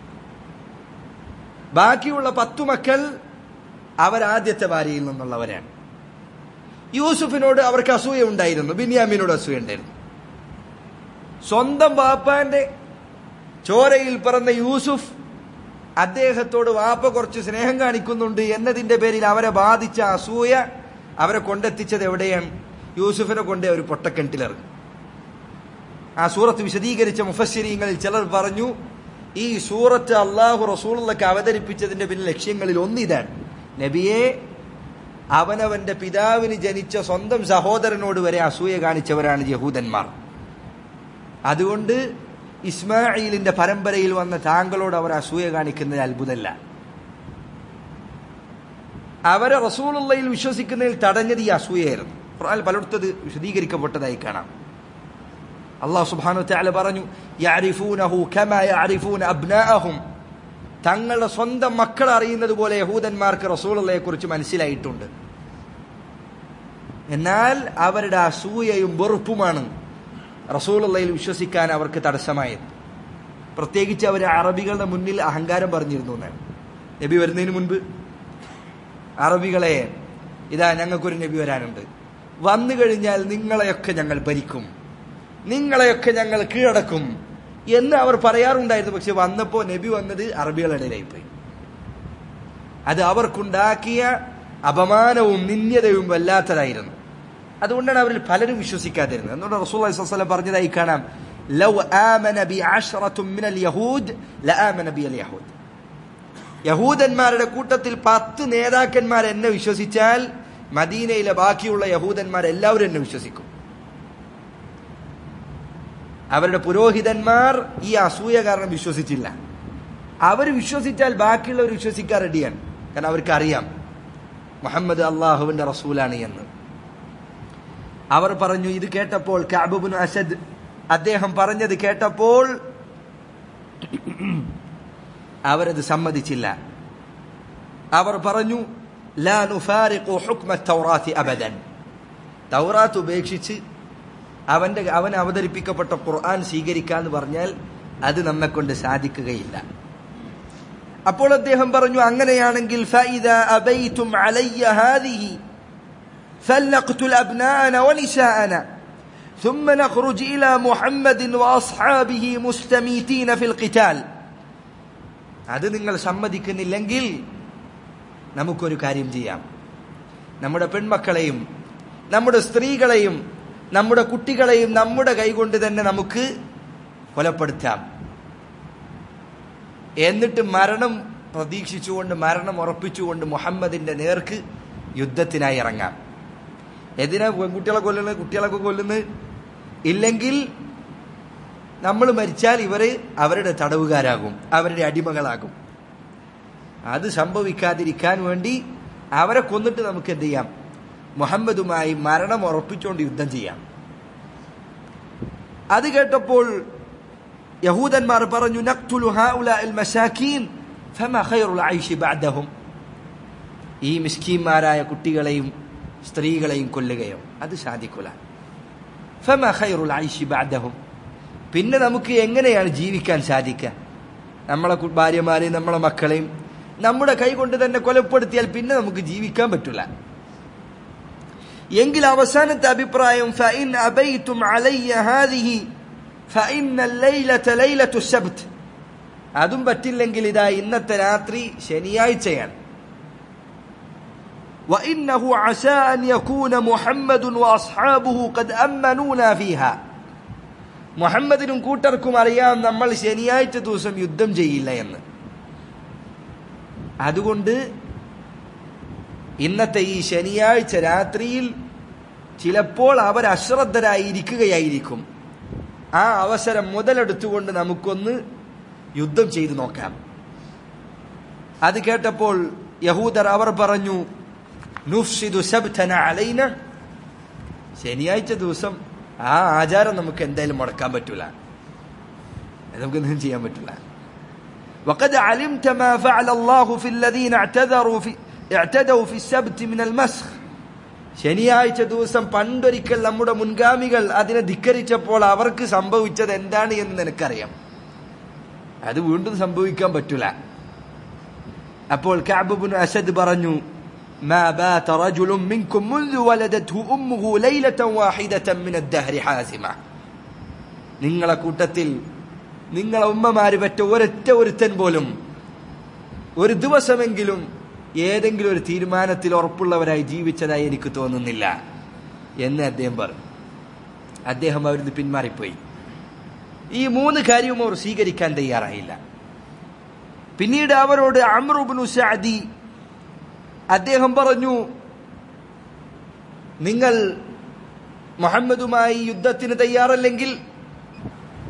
ബാക്കിയുള്ള പത്തു മക്കൾ അവരാദ്യത്തെ ഭാര്യയിൽ നിന്നുള്ളവരാണ് യൂസുഫിനോട് അവർക്ക് അസൂയ ഉണ്ടായിരുന്നു ബിന്യാമീനോട് അസൂയ ഉണ്ടായിരുന്നു സ്വന്തം വാപ്പാന്റെ ചോരയിൽ പിറന്ന യൂസുഫ് അദ്ദേഹത്തോട് വാപ്പ കുറച്ച് സ്നേഹം കാണിക്കുന്നുണ്ട് എന്നതിന്റെ പേരിൽ അവരെ ബാധിച്ച അസൂയ അവരെ കൊണ്ടെത്തിച്ചത് എവിടെയാണ് യൂസുഫിനെ കൊണ്ടേ ഒരു പൊട്ടക്കിണറ്റിലിറങ്ങി ആ സൂറത്ത് വിശദീകരിച്ച മുഫസ്സിരിങ്ങളിൽ ചിലർ പറഞ്ഞു ഈ സൂറത്ത് അള്ളാഹു റസൂളിലൊക്കെ അവതരിപ്പിച്ചതിന്റെ പിന്നെ ലക്ഷ്യങ്ങളിൽ ഒന്നിതാണ് നബിയെ അവനവന്റെ പിതാവിന് ജനിച്ച സ്വന്തം സഹോദരനോട് വരെ അസൂയ കാണിച്ചവരാണ് യഹൂദന്മാർ അതുകൊണ്ട് ഇസ്മായിലിന്റെ പരമ്പരയിൽ വന്ന താങ്കളോട് അവർ അസൂയ കാണിക്കുന്നത് അത്ഭുതമല്ല അവരെ റസൂലുള്ളയിൽ വിശ്വസിക്കുന്നതിൽ തടഞ്ഞത് ഈ അസൂയായിരുന്നു ഖുർആനിൽ പലയിടത്തത് വിശദീകരിക്കപ്പെട്ടതായി കാണാം അള്ളാഹു സുബ്ഹാനഹു വതആല പറഞ്ഞു യഅരിഫൂനഹു കമാ യഅരിഫൂന അബ്നാഅഹും തങ്ങളുടെ സ്വന്തം മക്കൾ അറിയുന്നത് പോലെ യഹൂദന്മാർക്ക് റസൂലുള്ളയെ കുറിച്ച് മനസ്സിലായിട്ടുണ്ട് എന്നാൽ അവരുടെ അസൂയയും വെറുപ്പുമാണ് റസൂലുള്ളയിൽ വിശ്വസിക്കാൻ അവർക്ക് തടസ്സമായത് പ്രത്യേകിച്ച് അവർ അറബികളുടെ മുന്നിൽ അഹങ്കാരം പറഞ്ഞിരുന്നു എന്നാണ് നബി വരുന്നതിന് മുൻപ് അറബികളെ ഇതാ ഞങ്ങൾക്കൊരു നബി വരാനുണ്ട് വന്നു കഴിഞ്ഞാൽ നിങ്ങളെയൊക്കെ ഞങ്ങൾ ഭരിക്കും നിങ്ങളെയൊക്കെ ഞങ്ങൾ കീഴടക്കും എന്ന് അവർ പറയാറുണ്ടായിരുന്നു പക്ഷെ വന്നപ്പോ നബി വന്നത് അറബികളുടെ ഇടയിലായിപ്പോയി അത് അവർക്കുണ്ടാക്കിയ അപമാനവും നിന്ദ്യതയും വല്ലാത്തതായിരുന്നു അതുകൊണ്ടാണ് അവരിൽ പലരും വിശ്വസിക്കാതിരുന്നത് അതുകൊണ്ട് റസൂൽ വസ്ലം പറഞ്ഞതായി കാണാം ലൗ ആമന ബി ആശറത്തും മിനൽ യഹൂദ് ലആമന ബി അൽ യഹൂദ് യഹൂദന്മാരുടെ കൂട്ടത്തിൽ പത്ത് നേതാക്കന്മാർ എന്നെ വിശ്വസിച്ചാൽ മദീനയിലെ ബാക്കിയുള്ള യഹൂദന്മാർ എല്ലാവരും എന്നെ വിശ്വസിക്കും അവരുടെ പുരോഹിതന്മാർ ഈ അസൂയ കാരണം വിശ്വസിച്ചില്ല അവർ വിശ്വസിച്ചാൽ ബാക്കിയുള്ളവർ വിശ്വസിക്കാൻ റെഡിയാണ് കാരണം അവർക്ക് അറിയാം മുഹമ്മദ് അള്ളാഹുവിന്റെ റസൂലാണ് എന്ന് അവർ പറഞ്ഞു ഇത് കേട്ടപ്പോൾ കാബുബിൻ അസദ് അദ്ദേഹം പറഞ്ഞത് കേട്ടപ്പോൾ അവരത് സമ്മതിച്ചില്ല അവർ പറഞ്ഞു ലാ നുഫാരിഖു ഹുക്മ തൗറാത്തി അബദൻ തൗറാത്ത് ഉപേക്ഷിച്ച് അവന്റെ അവൻ അവതരിപ്പിക്കപ്പെട്ട ഖുർആൻ സ്വീകരിക്കാന്ന് പറഞ്ഞാൽ അത് നമ്മെ കൊണ്ട് സാധിക്കുകയില്ല അപ്പോൾ അദ്ദേഹം പറഞ്ഞു അങ്ങനെയാണെങ്കിൽ فإذا أبيتم علي هذه فلنقتل أبناءنا ونساءنا ثم نخرج إلى محمد وأصحابه مستميتين في القتال അത് നിങ്ങൾ സമ്മതിക്കുന്നില്ലെങ്കിൽ നമുക്കൊരു കാര്യം ചെയ്യാം നമ്മുടെ പെൺമക്കളെയും നമ്മുടെ സ്ത്രീകളെയും നമ്മുടെ കുട്ടികളെയും നമ്മുടെ കൈകൊണ്ട് തന്നെ നമുക്ക് കൊലപ്പെടുത്താം എന്നിട്ട് മരണം പ്രതീക്ഷിച്ചുകൊണ്ട് മരണം ഉറപ്പിച്ചുകൊണ്ട് മുഹമ്മദിന്റെ നേർക്ക് യുദ്ധത്തിനായി ഇറങ്ങാം എന്തിനാ പെൺകുട്ടികളെ കൊല്ലുന്നത് കുട്ടികളൊക്കെ കൊല്ലുന്നത് ഇല്ലെങ്കിൽ നമ്മൾ മരിച്ചാൽ ഇവര് അവരുടെ തടവുകാരാകും അവരുടെ അടിമകളാകും അത് സംഭവിക്കാതിരിക്കാൻ വേണ്ടി അവരെ കൊന്നിട്ട് നമുക്ക് എന്ത് ചെയ്യാം മുഹമ്മദുമായി മരണം ഉറപ്പിച്ചുകൊണ്ട് യുദ്ധം ചെയ്യാം അത് കേട്ടപ്പോൾ യഹൂദന്മാർ പറഞ്ഞു നഖ്തുലു ഹൗലാഇൽ മസാകീൻ ഫമാ ഖൈറുൽ ഐഷി ബഅദഹും ഈ മിസ്കീന്മാരായ കുട്ടികളെയും സ്ത്രീകളെയും കൊല്ലുകയോ അത് സാധിക്കില്ല ഫമാ ഖൈറുൽ ഐഷി ബഅദഹും പിന്നെ നമുക്ക് എങ്ങനെയാണ് ജീവിക്കാൻ സാധിക്കുക നമ്മളെ കു- ഭാര്യമാരെയും നമ്മളെ മക്കളെയും നമ്മുടെ കൈ കൊണ്ട് തന്നെ കൊലപ്പെടുത്തിയാൽ പിന്നെ നമുക്ക് ജീവിക്കാൻ പറ്റില്ല എങ്കിൽ അവസാനത്തെ അഭിപ്രായം فإن أبيتم علي هذه فإن الليلة ليلة السبت അതും പറ്റില്ലെങ്കിൽ ഇതാ ഇന്നത്തെ രാത്രി ശനിയാഴ്ചയാണ് وإنه عسى أن يكون محمد وأصحابه قد أمنونا فيها മുഹമ്മദിനും കൂട്ടർക്കും അറിയാം നമ്മൾ ശനിയാഴ്ച ദിവസം യുദ്ധം ചെയ്യില്ല എന്ന് അതുകൊണ്ട് ഇന്നത്തെ ഈ ശനിയാഴ്ച രാത്രിയിൽ ചിലപ്പോൾ അവർ അശ്രദ്ധരായിരിക്കുകയായിരിക്കും ആ അവസരം മുതലെടുത്തുകൊണ്ട് നമുക്കൊന്ന് യുദ്ധം ചെയ്തു നോക്കാം അത് കേട്ടപ്പോൾ യഹൂദർ അവർ പറഞ്ഞു നുഫ്സിദു സബ്തന അലൈന ശനിയാഴ്ച ദിവസം ആ ആചാരം നമുക്ക് എന്തായാലും മുടക്കാൻ പറ്റൂല അത് നമുക്കൊന്നും ചെയ്യാൻ പറ്റില്ല وقد علمت ما فعل الله في الذين اعتذروا في اعتدوا في السبت من المسخ ശനിയാഴ്ച ദിവസം പണ്ടൊരിക്കൽ നമ്മുടെ മുൻഗാമികൾ അതിനെ ധിക്കരിച്ചപ്പോൾ അവർക്ക് സംഭവിച്ചത് എന്താണ് എന്ന് നിനക്കറിയാം അത് വീണ്ടും സംഭവിക്കാൻ പറ്റൂല അപ്പോൾ കഅബുബിൻ അസദ് പറഞ്ഞു ما بات رجل منكم منذ ولدته أمه ليلة واحدة من الدهر حازمة നിങ്ങളെ കൂട്ടത്തിൽ നിങ്ങളെ ഉമ്മമാര് പറ്റ ഒരൊറ്റ ഒരുത്തൻ പോലും ഒരു ദിവസമെങ്കിലും ഏതെങ്കിലും ഒരു തീരുമാനത്തിൽ ഉറപ്പുള്ളവരായി ജീവിച്ചതായി എനിക്ക് തോന്നുന്നില്ല എന്ന് അദ്ദേഹം പറഞ്ഞു അദ്ദേഹം അവിടുന്ന് പിന്മാറിപ്പോയി ഈ മൂന്ന് കാര്യവും അവർ സ്വീകരിക്കാൻ തയ്യാറായില്ല പിന്നീട് അവരോട് അമ്രുബിനു സാദി അദ്ദേഹം പറഞ്ഞു നിങ്ങൾ മുഹമ്മദുമായി യുദ്ധത്തിന് തയ്യാറല്ലെങ്കിൽ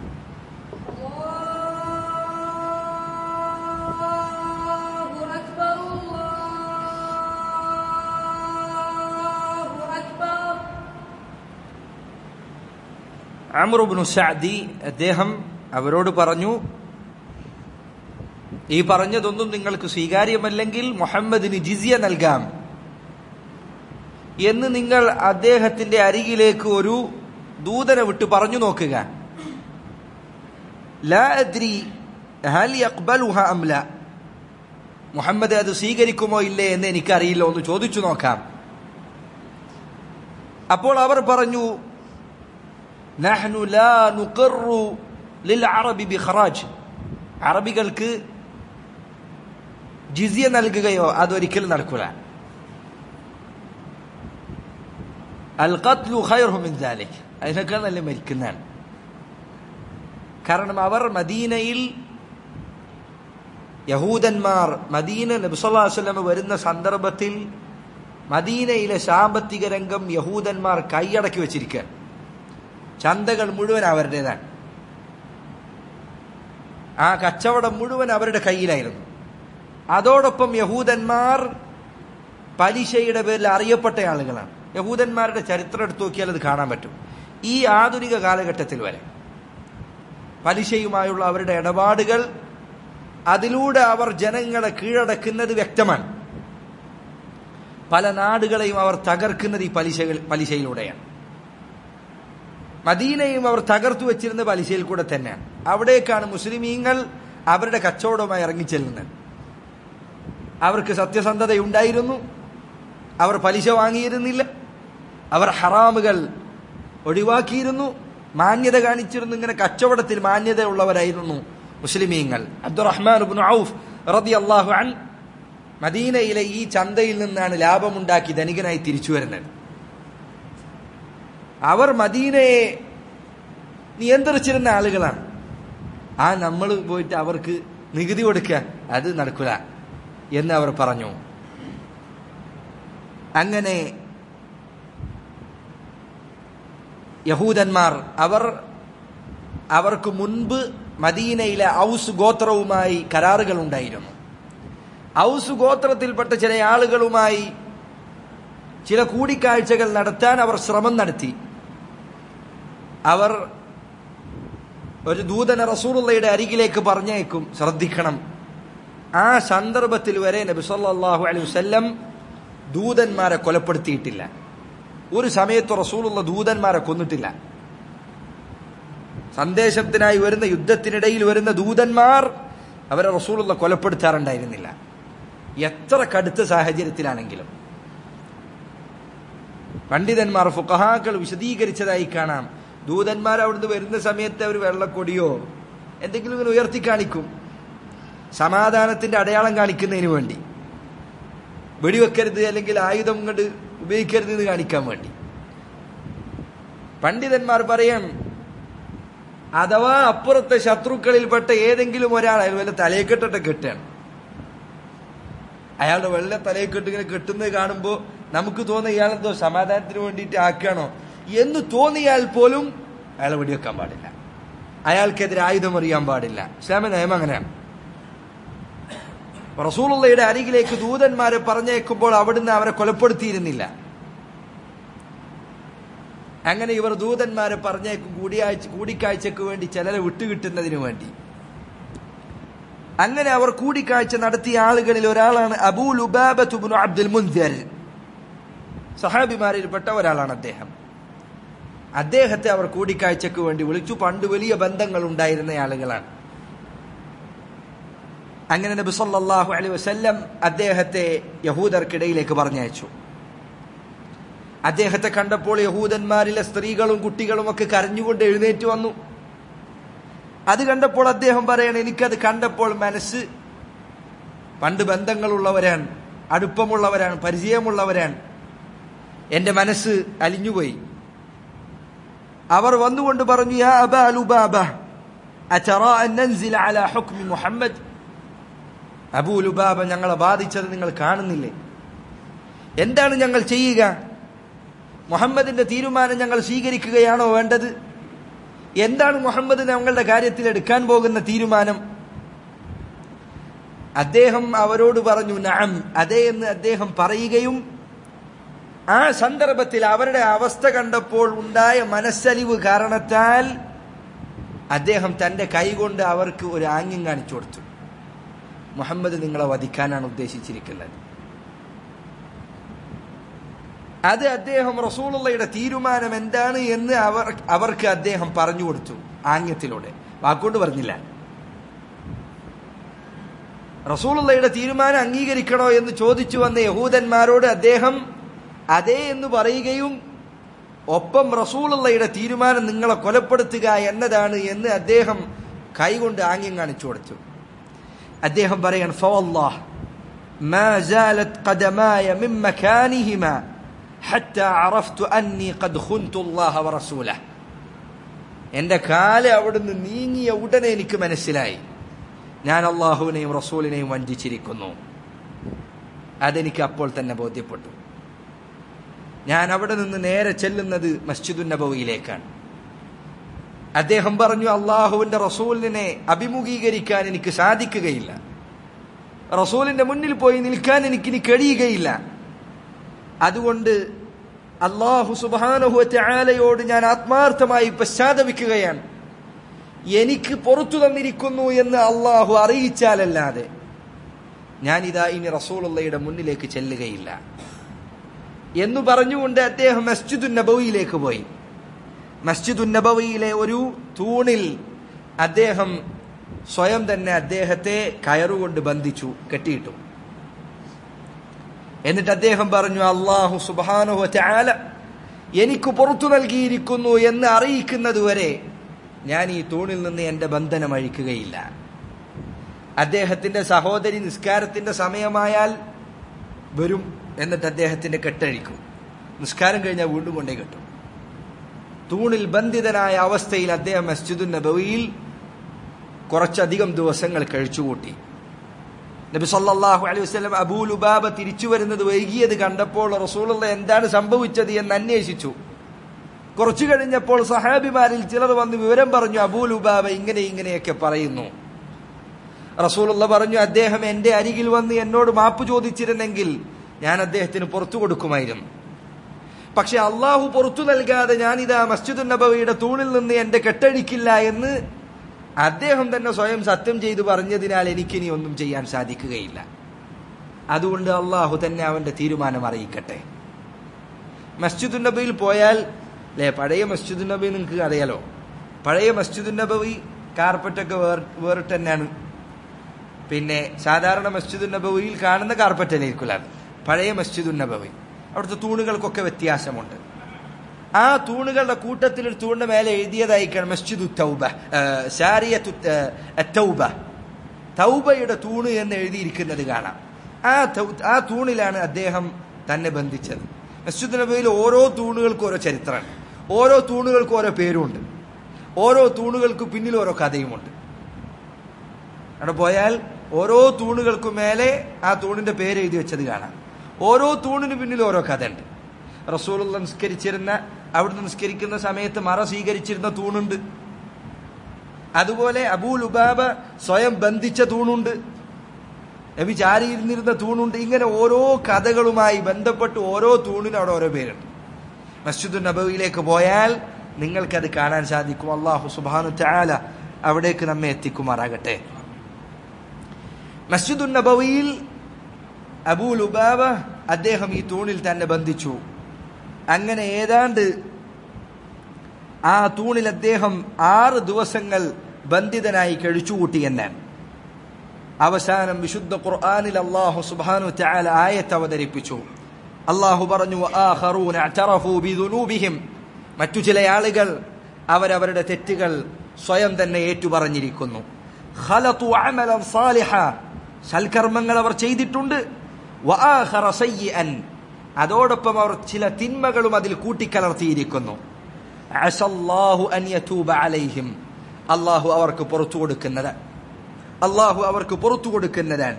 അമറുബ്നു സഅദി അദ്ദേഹം അവരോട് പറഞ്ഞു ഈ പറഞ്ഞതൊന്നും നിങ്ങൾക്ക് സ്വീകാര്യമല്ലെങ്കിൽ മുഹമ്മദിന് ജിസിയ നൽകാം എന്ന് നിങ്ങൾ അദ്ദേഹത്തിന്റെ അരികിലേക്ക് ഒരു ദൂതനെ വിട്ട് പറഞ്ഞു നോക്കുക ലാ അദ്രി ഹൽ യഖ്ബലുഹ അം ലാ മുഹമ്മദ് അത് സ്വീകരിക്കുമോ ഇല്ലേ എന്ന് എനിക്കറിയില്ല ഒന്ന് ചോദിച്ചു നോക്കാം അപ്പോൾ അവർ പറഞ്ഞു നഹ്നു ലാ നുഖറു ലിൽ അറബി ബിഖറാജ് അറബികൾക്ക് ജിസിയ നൽകുകയോ അതൊരിക്കലും നടക്കൂല അൽ ഖത്ലു ഖൈറു മിൻ ദാലിക് അതിനേക്കാൾ നല്ല മരിക്കുന്നതാണ് കാരണം അവർ മദീനയിൽ യഹൂദന്മാർ മദീന നബ്സല്ലാസ്ലം വരുന്ന സന്ദർഭത്തിൽ മദീനയിലെ സാമ്പത്തിക രംഗം യഹൂദന്മാർ കൈയടക്കി വെച്ചിരിക്കുക ചന്തകൾ മുഴുവൻ അവരുടേതാണ് ആ കച്ചവടം മുഴുവൻ അവരുടെ കയ്യിലായിരുന്നു അതോടൊപ്പം യഹൂദന്മാർ പലിശയുടെ പേരിൽ അറിയപ്പെട്ട ആളുകളാണ് യഹൂദന്മാരുടെ ചരിത്രം എടുത്തു നോക്കിയാൽ അത് കാണാൻ പറ്റും ഈ ആധുനിക കാലഘട്ടത്തിൽ വരെ പലിശയുമായുള്ള അവരുടെ ഇടപാടുകൾ അതിലൂടെ അവർ ജനങ്ങളെ കീഴടക്കുന്നത് വ്യക്തമാണ് പല നാടുകളെയും അവർ തകർക്കുന്നത് ഈ പലിശകൾ പലിശയിലൂടെയാണ് മദീനയും അവർ തകർത്തു വെച്ചിരുന്ന പലിശയിൽ കൂടെ തന്നെയാണ് അവിടേക്കാണ് മുസ്ലിമീങ്ങൾ അവരുടെ കച്ചവടവുമായി ഇറങ്ങിച്ചെല്ലുന്നത് അവർക്ക് സത്യസന്ധതയുണ്ടായിരുന്നു അവർ പലിശ വാങ്ങിയിരുന്നില്ല അവർ ഹറാമുകൾ ഒഴിവാക്കിയിരുന്നു മാന്യത കാണിച്ചിരുന്നു ഇങ്ങനെ കച്ചവടത്തിൽ മാന്യത ഉള്ളവരായിരുന്നു മുസ്ലിമീങ്ങൾ അബ്ദുറഹ്മാൻ ഔഫ് റതി അള്ളാഹു അൻ മദീനയിലെ ഈ ചന്തയിൽ നിന്നാണ് ലാഭമുണ്ടാക്കി ധനികനായി തിരിച്ചു വരുന്നത് അവർ മദീനയെ നിയന്ത്രിച്ചിരുന്ന ആളുകളാണ് ആ നമ്മൾ പോയിട്ട് അവർക്ക് നികുതി കൊടുക്കുക അത് നടക്കില്ല എന്ന് അവർ പറഞ്ഞു അങ്ങനെ യഹൂദന്മാർ അവർ അവർക്ക് മുൻപ് മദീനയിലെ ഔസ് ഗോത്രവുമായി കരാറുകൾ ഉണ്ടായിരുന്നു ഔസ് ഗോത്രത്തിൽപ്പെട്ട ചില ആളുകളുമായി ചില കൂടിക്കാഴ്ചകൾ നടത്താൻ അവർ ശ്രമം നടത്തി അവർ ഒരു ദൂതന റസൂറുള്ളയുടെ അരികിലേക്ക് പറഞ്ഞേക്കും ശ്രദ്ധിക്കണം ആ സന്ദർഭത്തിൽ വരെ നബി സല്ലല്ലാഹു അലൈഹി വസല്ലം ദൂതന്മാരെ കൊലപ്പെടുത്തിയിട്ടില്ല ഒരു സമയത്ത് റസൂലുള്ള ദൂതന്മാരെ കൊന്നിട്ടില്ല സന്ദേശത്തിനായി വരുന്ന യുദ്ധത്തിനിടയിൽ വരുന്ന ദൂതന്മാർ അവരെ റസൂലുള്ള കൊലപ്പെടുത്താറുണ്ടായിരുന്നില്ല എത്ര കടുത്ത സാഹചര്യത്തിലാണെങ്കിലും പണ്ഡിതന്മാർ ഫുഖഹാക്കൾ വിശദീകരിച്ചതായി കാണാം ദൂതന്മാർ അവിടുന്ന് വരുന്ന സമയത്ത് അവർ വെള്ളക്കൊടിയോ എന്തെങ്കിലും ഇങ്ങനെ ഉയർത്തി കാണിക്കും സമാധാനത്തിന്റെ അടയാളം കാണിക്കുന്നതിന് വേണ്ടി വെടിവെക്കരുത് അല്ലെങ്കിൽ ആയുധം കൊണ്ട് ഉപയോഗിക്കരുത് എന്ന് കാണിക്കാൻ വേണ്ടി പണ്ഡിതന്മാർ പറയാൻ അഥവാ അപ്പുറത്തെ ശത്രുക്കളിൽപ്പെട്ട ഏതെങ്കിലും ഒരാൾ അയാൾ വല്ല തലയെക്കെട്ടിട്ട് കെട്ടാണ് അയാളുടെ വെള്ള തലയെക്കെട്ട് ഇങ്ങനെ കെട്ടുന്നത് കാണുമ്പോൾ നമുക്ക് തോന്നുന്ന ഇയാളെന്തോ സമാധാനത്തിന് വേണ്ടിയിട്ട് ആക്കുകയാണോ എന്ന് തോന്നിയാൽ പോലും അയാളെ വെടിവെക്കാൻ പാടില്ല അയാൾക്കെതിരെ ആയുധം എറിയാൻ പാടില്ല ഇസ്ലാമിക നിയമം അങ്ങനെയാണ് റസൂലുള്ളയുടെ അരികിലേക്ക് ദൂതന്മാരെ പറഞ്ഞേക്കുമ്പോൾ അവിടുന്ന് അവരെ കൊലപ്പെടുത്തിയിരുന്നില്ല അങ്ങനെ ഇവർ ദൂതന്മാരെ പറഞ്ഞേക്കും കൂടിയാഴ്ച കൂടിക്കാഴ്ചക്ക് വേണ്ടി ചിലരെ വിട്ടുകിട്ടുന്നതിന് വേണ്ടി അങ്ങനെ അവർ കൂടിക്കാഴ്ച നടത്തിയ ആളുകളിൽ ഒരാളാണ് അബൂ ലുബാബത്തുബിനു അബ്ദുൽ മുൻദർ സഹാബിമാരിൽപ്പെട്ട ഒരാളാണ് അദ്ദേഹം അദ്ദേഹത്തെ അവർ കൂടിക്കാഴ്ചക്ക് വേണ്ടി വിളിച്ചു പണ്ട് വലിയ ബന്ധങ്ങൾ ഉണ്ടായിരുന്ന ആളുകളാണ് അങ്ങനെ നബി സല്ലല്ലാഹു അലൈഹി വസല്ലം അദ്ദേഹത്തെ യഹൂദർക്കിടയിലേക്ക് പറഞ്ഞയച്ചു അദ്ദേഹത്തെ കണ്ടപ്പോൾ യഹൂദന്മാരിലെ സ്ത്രീകളും കുട്ടികളും ഒക്കെ കരഞ്ഞുകൊണ്ട് എഴുന്നേറ്റ് വന്നു അത് കണ്ടപ്പോൾ അദ്ദേഹം പറയണം എനിക്കത് കണ്ടപ്പോൾ മനസ്സ് പണ്ട് ബന്ധങ്ങളുള്ളവരാണ് അടുപ്പമുള്ളവരാണ് പരിചയമുള്ളവരാണ് എന്റെ മനസ്സ് അലിഞ്ഞുപോയി അവർ വന്നുകൊണ്ട് പറഞ്ഞു യാ അബാ ലുബാബ അചറാ അൻ നൻസില അലാ ഹുക്മി മുഹമ്മദ് അബൂ ലുബാബ ഞങ്ങളെ ബാധിച്ചത് നിങ്ങൾ കാണുന്നില്ലേ എന്താണ് ഞങ്ങൾ ചെയ്യുക മുഹമ്മദിന്റെ തീരുമാനം ഞങ്ങൾ സ്വീകരിക്കുകയാണോ വേണ്ടത് എന്താണ് മുഹമ്മദ് ഞങ്ങളുടെ കാര്യത്തിൽ എടുക്കാൻ പോകുന്ന തീരുമാനം അദ്ദേഹം അവരോട് പറഞ്ഞു നഅം അതെ എന്ന് അദ്ദേഹം പറയുകയും ആ സന്ദർഭത്തിൽ അവരുടെ അവസ്ഥ കണ്ടപ്പോൾ ഉണ്ടായ മനസ്സലിവ് കാരണത്താൽ അദ്ദേഹം തന്റെ കൈകൊണ്ട് അവർക്ക് ഒരു ആംഗ്യം കാണിച്ചു കൊടുത്തു മുഹമ്മദ് നിങ്ങളെ വധിക്കാനാണ് ഉദ്ദേശിച്ചിരിക്കുന്നത് അത് അദ്ദേഹം റസൂളുള്ളയുടെ തീരുമാനം എന്താണ് എന്ന് അവർ അവർക്ക് അദ്ദേഹം പറഞ്ഞു കൊടുത്തു ആംഗ്യത്തിലൂടെ വാക്കുകൊണ്ട് പറഞ്ഞില്ല റസൂളുള്ളയുടെ തീരുമാനം അംഗീകരിക്കണോ എന്ന് ചോദിച്ചു വന്ന യഹൂദന്മാരോട് അദ്ദേഹം അതേ എന്ന് പറയുകയും ഒപ്പം റസൂളുള്ളയുടെ തീരുമാനം നിങ്ങളെ കൊലപ്പെടുത്തുക എന്നതാണ് എന്ന് അദ്ദേഹം കൈകൊണ്ട് ആംഗ്യം കാണിച്ചു കൊടുത്തു അദ്ദേഹം പറയാൻ ഫവല്ലാഹ് ما زالت قدماي من مكانهما حتى عرفت أني قد خنت الله ورسوله എന്റെ കാല് അവിടുന്ന് നീങ്ങിയ ഉടനെ എനിക്ക് മനസ്സിലായി ഞാൻ അള്ളാഹുവിനെയും റസൂലിനെയും വഞ്ചിച്ചിരിക്കുന്നു അതെനിക്ക് അപ്പോൾ തന്നെ ബോധ്യപ്പെട്ടു ഞാൻ അവിടെ നിന്ന് നേരെ ചെല്ലുന്നത് മസ്ജിദുൻ നബവിയിലേക്കാണ് അദ്ദേഹം പറഞ്ഞു അള്ളാഹുവിന്റെ റസൂലിനെ അഭിമുഖീകരിക്കാൻ എനിക്ക് സാധിക്കുകയില്ല റസൂലിന്റെ മുന്നിൽ പോയി നിൽക്കാൻ എനിക്കിനി കഴിയുകയില്ല അതുകൊണ്ട് അള്ളാഹു സുബാനഹുവറ്റയാലയോട് ഞാൻ ആത്മാർത്ഥമായി പശ്ചാത്തപിക്കുകയാണ് എനിക്ക് പുറത്തു തന്നിരിക്കുന്നു എന്ന് അള്ളാഹു അറിയിച്ചാലല്ലാതെ ഞാനിതാ ഇനി റസൂലുള്ളയുടെ മുന്നിലേക്ക് ചെല്ലുകയില്ല എന്ന് പറഞ്ഞുകൊണ്ട് അദ്ദേഹം മസ്ജിദുൻ നബവിയിലേക്ക് പോയി മസ്ജിദുൻ നബവിയിലെ ഒരു തൂണിൽ അദ്ദേഹം സ്വയം തന്നെ അദ്ദേഹത്തെ കയറുകൊണ്ട് ബന്ധിച്ചു കെട്ടിയിട്ടു എന്നിട്ട് അദ്ദേഹം പറഞ്ഞു അള്ളാഹു സുബാനുഹ ചാല എനിക്ക് പുറത്തു നൽകിയിരിക്കുന്നു എന്ന് അറിയിക്കുന്നത് വരെ ഞാൻ ഈ തൂണിൽ നിന്ന് എന്റെ ബന്ധനം അഴിക്കുകയില്ല അദ്ദേഹത്തിന്റെ സഹോദരി നിസ്കാരത്തിന്റെ സമയമായാൽ വരും എന്നിട്ട് അദ്ദേഹത്തിന്റെ കെട്ടഴിക്കും നിസ്കാരം കഴിഞ്ഞാൽ വീണ്ടും കൊണ്ടേ കെട്ടും തൂണിൽ ബന്ധിതനായ അവസ്ഥയിൽ അദ്ദേഹം മസ്ജിദുൻ നബവിയിൽ കുറച്ചധികം ദിവസങ്ങൾ കഴിച്ചുകൂട്ടി നബി സല്ലല്ലാഹു അലൈഹി വസല്ലം അബൂ ലുബാബ തിരിച്ചു വരുന്നത് വൈകിയത് കണ്ടപ്പോൾ റസൂലുള്ള എന്താണ് സംഭവിച്ചത് എന്ന് അന്വേഷിച്ചു കുറച്ചു കഴിഞ്ഞപ്പോൾ സഹാബിമാരിൽ ചിലർ വന്ന് വിവരം പറഞ്ഞു അബൂ ലുബാബ ഇങ്ങനെ ഇങ്ങനെയൊക്കെ പറയുന്നു റസൂലുള്ള പറഞ്ഞു അദ്ദേഹം എന്റെ അരികിൽ വന്ന് എന്നോട് മാപ്പ് ചോദിച്ചിരുന്നെങ്കിൽ ഞാൻ അദ്ദേഹത്തിന് പുറത്തു കൊടുക്കുമായിരുന്നു പക്ഷെ അള്ളാഹു പുറത്തു നൽകാതെ ഞാനിതാ മസ്ജിദുൻ നബവിയുടെ തൂണിൽ നിന്ന് എന്റെ കെട്ടഴിക്കില്ല എന്ന് അദ്ദേഹം തന്നെ സ്വയം സത്യം ചെയ്തു പറഞ്ഞതിനാൽ എനിക്കിനി ഒന്നും ചെയ്യാൻ സാധിക്കുകയില്ല അതുകൊണ്ട് അള്ളാഹു തന്നെ അവന്റെ തീരുമാനം അറിയിക്കട്ടെ മസ്ജിദുൻ നബിയിൽ പോയാൽ അല്ലെ പഴയ മസ്ജിദുൻ നബി നിങ്ങൾക്ക് അറിയാലോ പഴയ മസ്ജിദുൻ നബവി കാർപ്പറ്റൊക്കെ വേർ വേറിട്ട് തന്നെയാണ് പിന്നെ സാധാരണ മസ്ജിദുൻ നബവിയിൽ കാണുന്ന കാർപ്പറ്റ് അല്ലായിരിക്കില്ല പഴയ മസ്ജിദുൻ നബവി അവിടുത്തെ തൂണുകൾക്കൊക്കെ വ്യത്യാസമുണ്ട് ആ തൂണുകളുടെ കൂട്ടത്തിൽ ഒരു തൂണിന്റെ മേലെ എഴുതിയതായിക്കാണ് മസ്ജിദു തൗബ സാരിയത്തു തൗബ തൗബയുടെ തൂണ് എന്ന് എഴുതിയിരിക്കുന്നത് കാണാം ആ ആ തൂണിലാണ് അദ്ദേഹം തന്നെ ബന്ധിച്ചത് മസ്ജിദ് നബിയിൽ ഓരോ തൂണുകൾക്കും ഓരോ ചരിത്രമാണ് ഓരോ തൂണുകൾക്കും ഓരോ പേരുമുണ്ട് ഓരോ തൂണുകൾക്ക് പിന്നിൽ ഓരോ കഥയുമുണ്ട് അവിടെ പോയാൽ ഓരോ തൂണുകൾക്കും മേലെ ആ തൂണിന്റെ പേര് എഴുതി വെച്ചത് കാണാം ഓരോ തൂണിന് പിന്നിൽ ഓരോ കഥയുണ്ട് റസൂലുള്ള നിസ്കരിച്ചിരുന്ന അവിടുന്ന് നിസ്കരിക്കുന്ന സമയത്ത് മറ സ്വീകരിച്ചിരുന്ന തൂണുണ്ട് അതുപോലെ അബൂൽ ഉബാബ സ്വയം ബന്ധിച്ച തൂണുണ്ട് നബി ചാരിയിരുന്നിരുന്ന തൂണുണ്ട് ഇങ്ങനെ ഓരോ കഥകളുമായി ബന്ധപ്പെട്ട് ഓരോ തൂണിനും അവിടെ ഓരോ പേരുണ്ട് മസ്ജിദുൻ നബവിയിലേക്ക് പോയാൽ നിങ്ങൾക്കത് കാണാൻ സാധിക്കും അള്ളാഹു സുബാനു ചാല അവിടേക്ക് നമ്മെ എത്തിക്കുമാറാകട്ടെ മസ്ജിദുൻ നബവിയിൽ അബൂൽ ഉബാബ അദ്ദേഹം ഈ തൂണിൽ തന്നെ ബന്ധിച്ചു അങ്ങനെ ഏതാണ്ട് ആ തൂണിൽ അദ്ദേഹം ആറ് ദിവസങ്ങൾ ബന്ധിതനായി കഴിച്ചുകൂട്ടി എന്നാണ് അവസാനം വിശുദ്ധ ഖുർആാനിൽ അള്ളാഹു സുബാനു ചാല ആയത്ത് അവതരിപ്പിച്ചു അള്ളാഹു പറഞ്ഞു മറ്റു ചില ആളുകൾ അവരവരുടെ തെറ്റുകൾ സ്വയം തന്നെ ഏറ്റുപറഞ്ഞിരിക്കുന്നു സൽക്കർമ്മങ്ങൾ അവർ ചെയ്തിട്ടുണ്ട് അതോടൊപ്പം അവർ ചില തിന്മകളും അതിൽ കൂട്ടിക്കലർത്തിയിരിക്കുന്നു അള്ളാഹു അവർക്ക് പുറത്തു കൊടുക്കുന്നത് അള്ളാഹു അവർക്ക് പുറത്തു കൊടുക്കുന്നതാണ്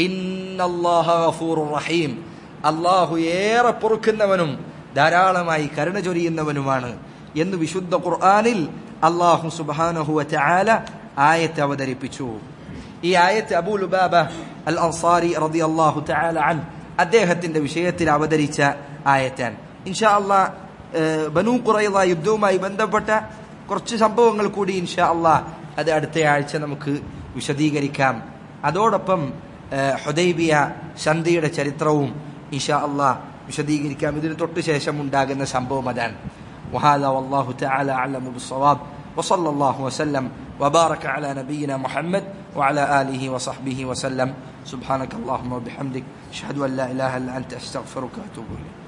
റഹീം അള്ളാഹു ഏറെ പൊറുക്കുന്നവനും ധാരാളമായി കരുണ ചൊരിയുന്നവനുമാണ് എന്ന് വിശുദ്ധ ഖുർആാനിൽ അള്ളാഹു സുബാനഹുവ ചാല ആയത്ത് അവതരിപ്പിച്ചു ഈ ആയത്ത് അബൂൽ ഉബാബ അൽ അൻസാരി റതി അള്ളാഹു ചാല അൻ അദ്ദേഹത്തിന്റെ വിഷയത്തിൽ അവതരിച്ച ആയറ്റാണ് ഇൻഷാ അള്ളാ ബനു കുറയുള്ള യുദ്ധവുമായി ബന്ധപ്പെട്ട കുറച്ച് സംഭവങ്ങൾ കൂടി ഇൻഷാ അള്ളാ അത് അടുത്ത ആഴ്ച നമുക്ക് വിശദീകരിക്കാം അതോടൊപ്പം ഹുദൈബിയ സന്ധിയുടെ ചരിത്രവും ഇൻഷാ അള്ളാ വിശദീകരിക്കാം ഇതിന് തൊട്ട് ശേഷം ഉണ്ടാകുന്ന സംഭവം അതാണ് وهذا والله تعالى أعلم بالصواب وصلى الله وسلم وبارك على نبينا محمد وعلى آله وصحبه وسلم سبحانك اللهم وبحمدك أشهد أن لا إله إلا أنت أستغفرك وأتوب إليك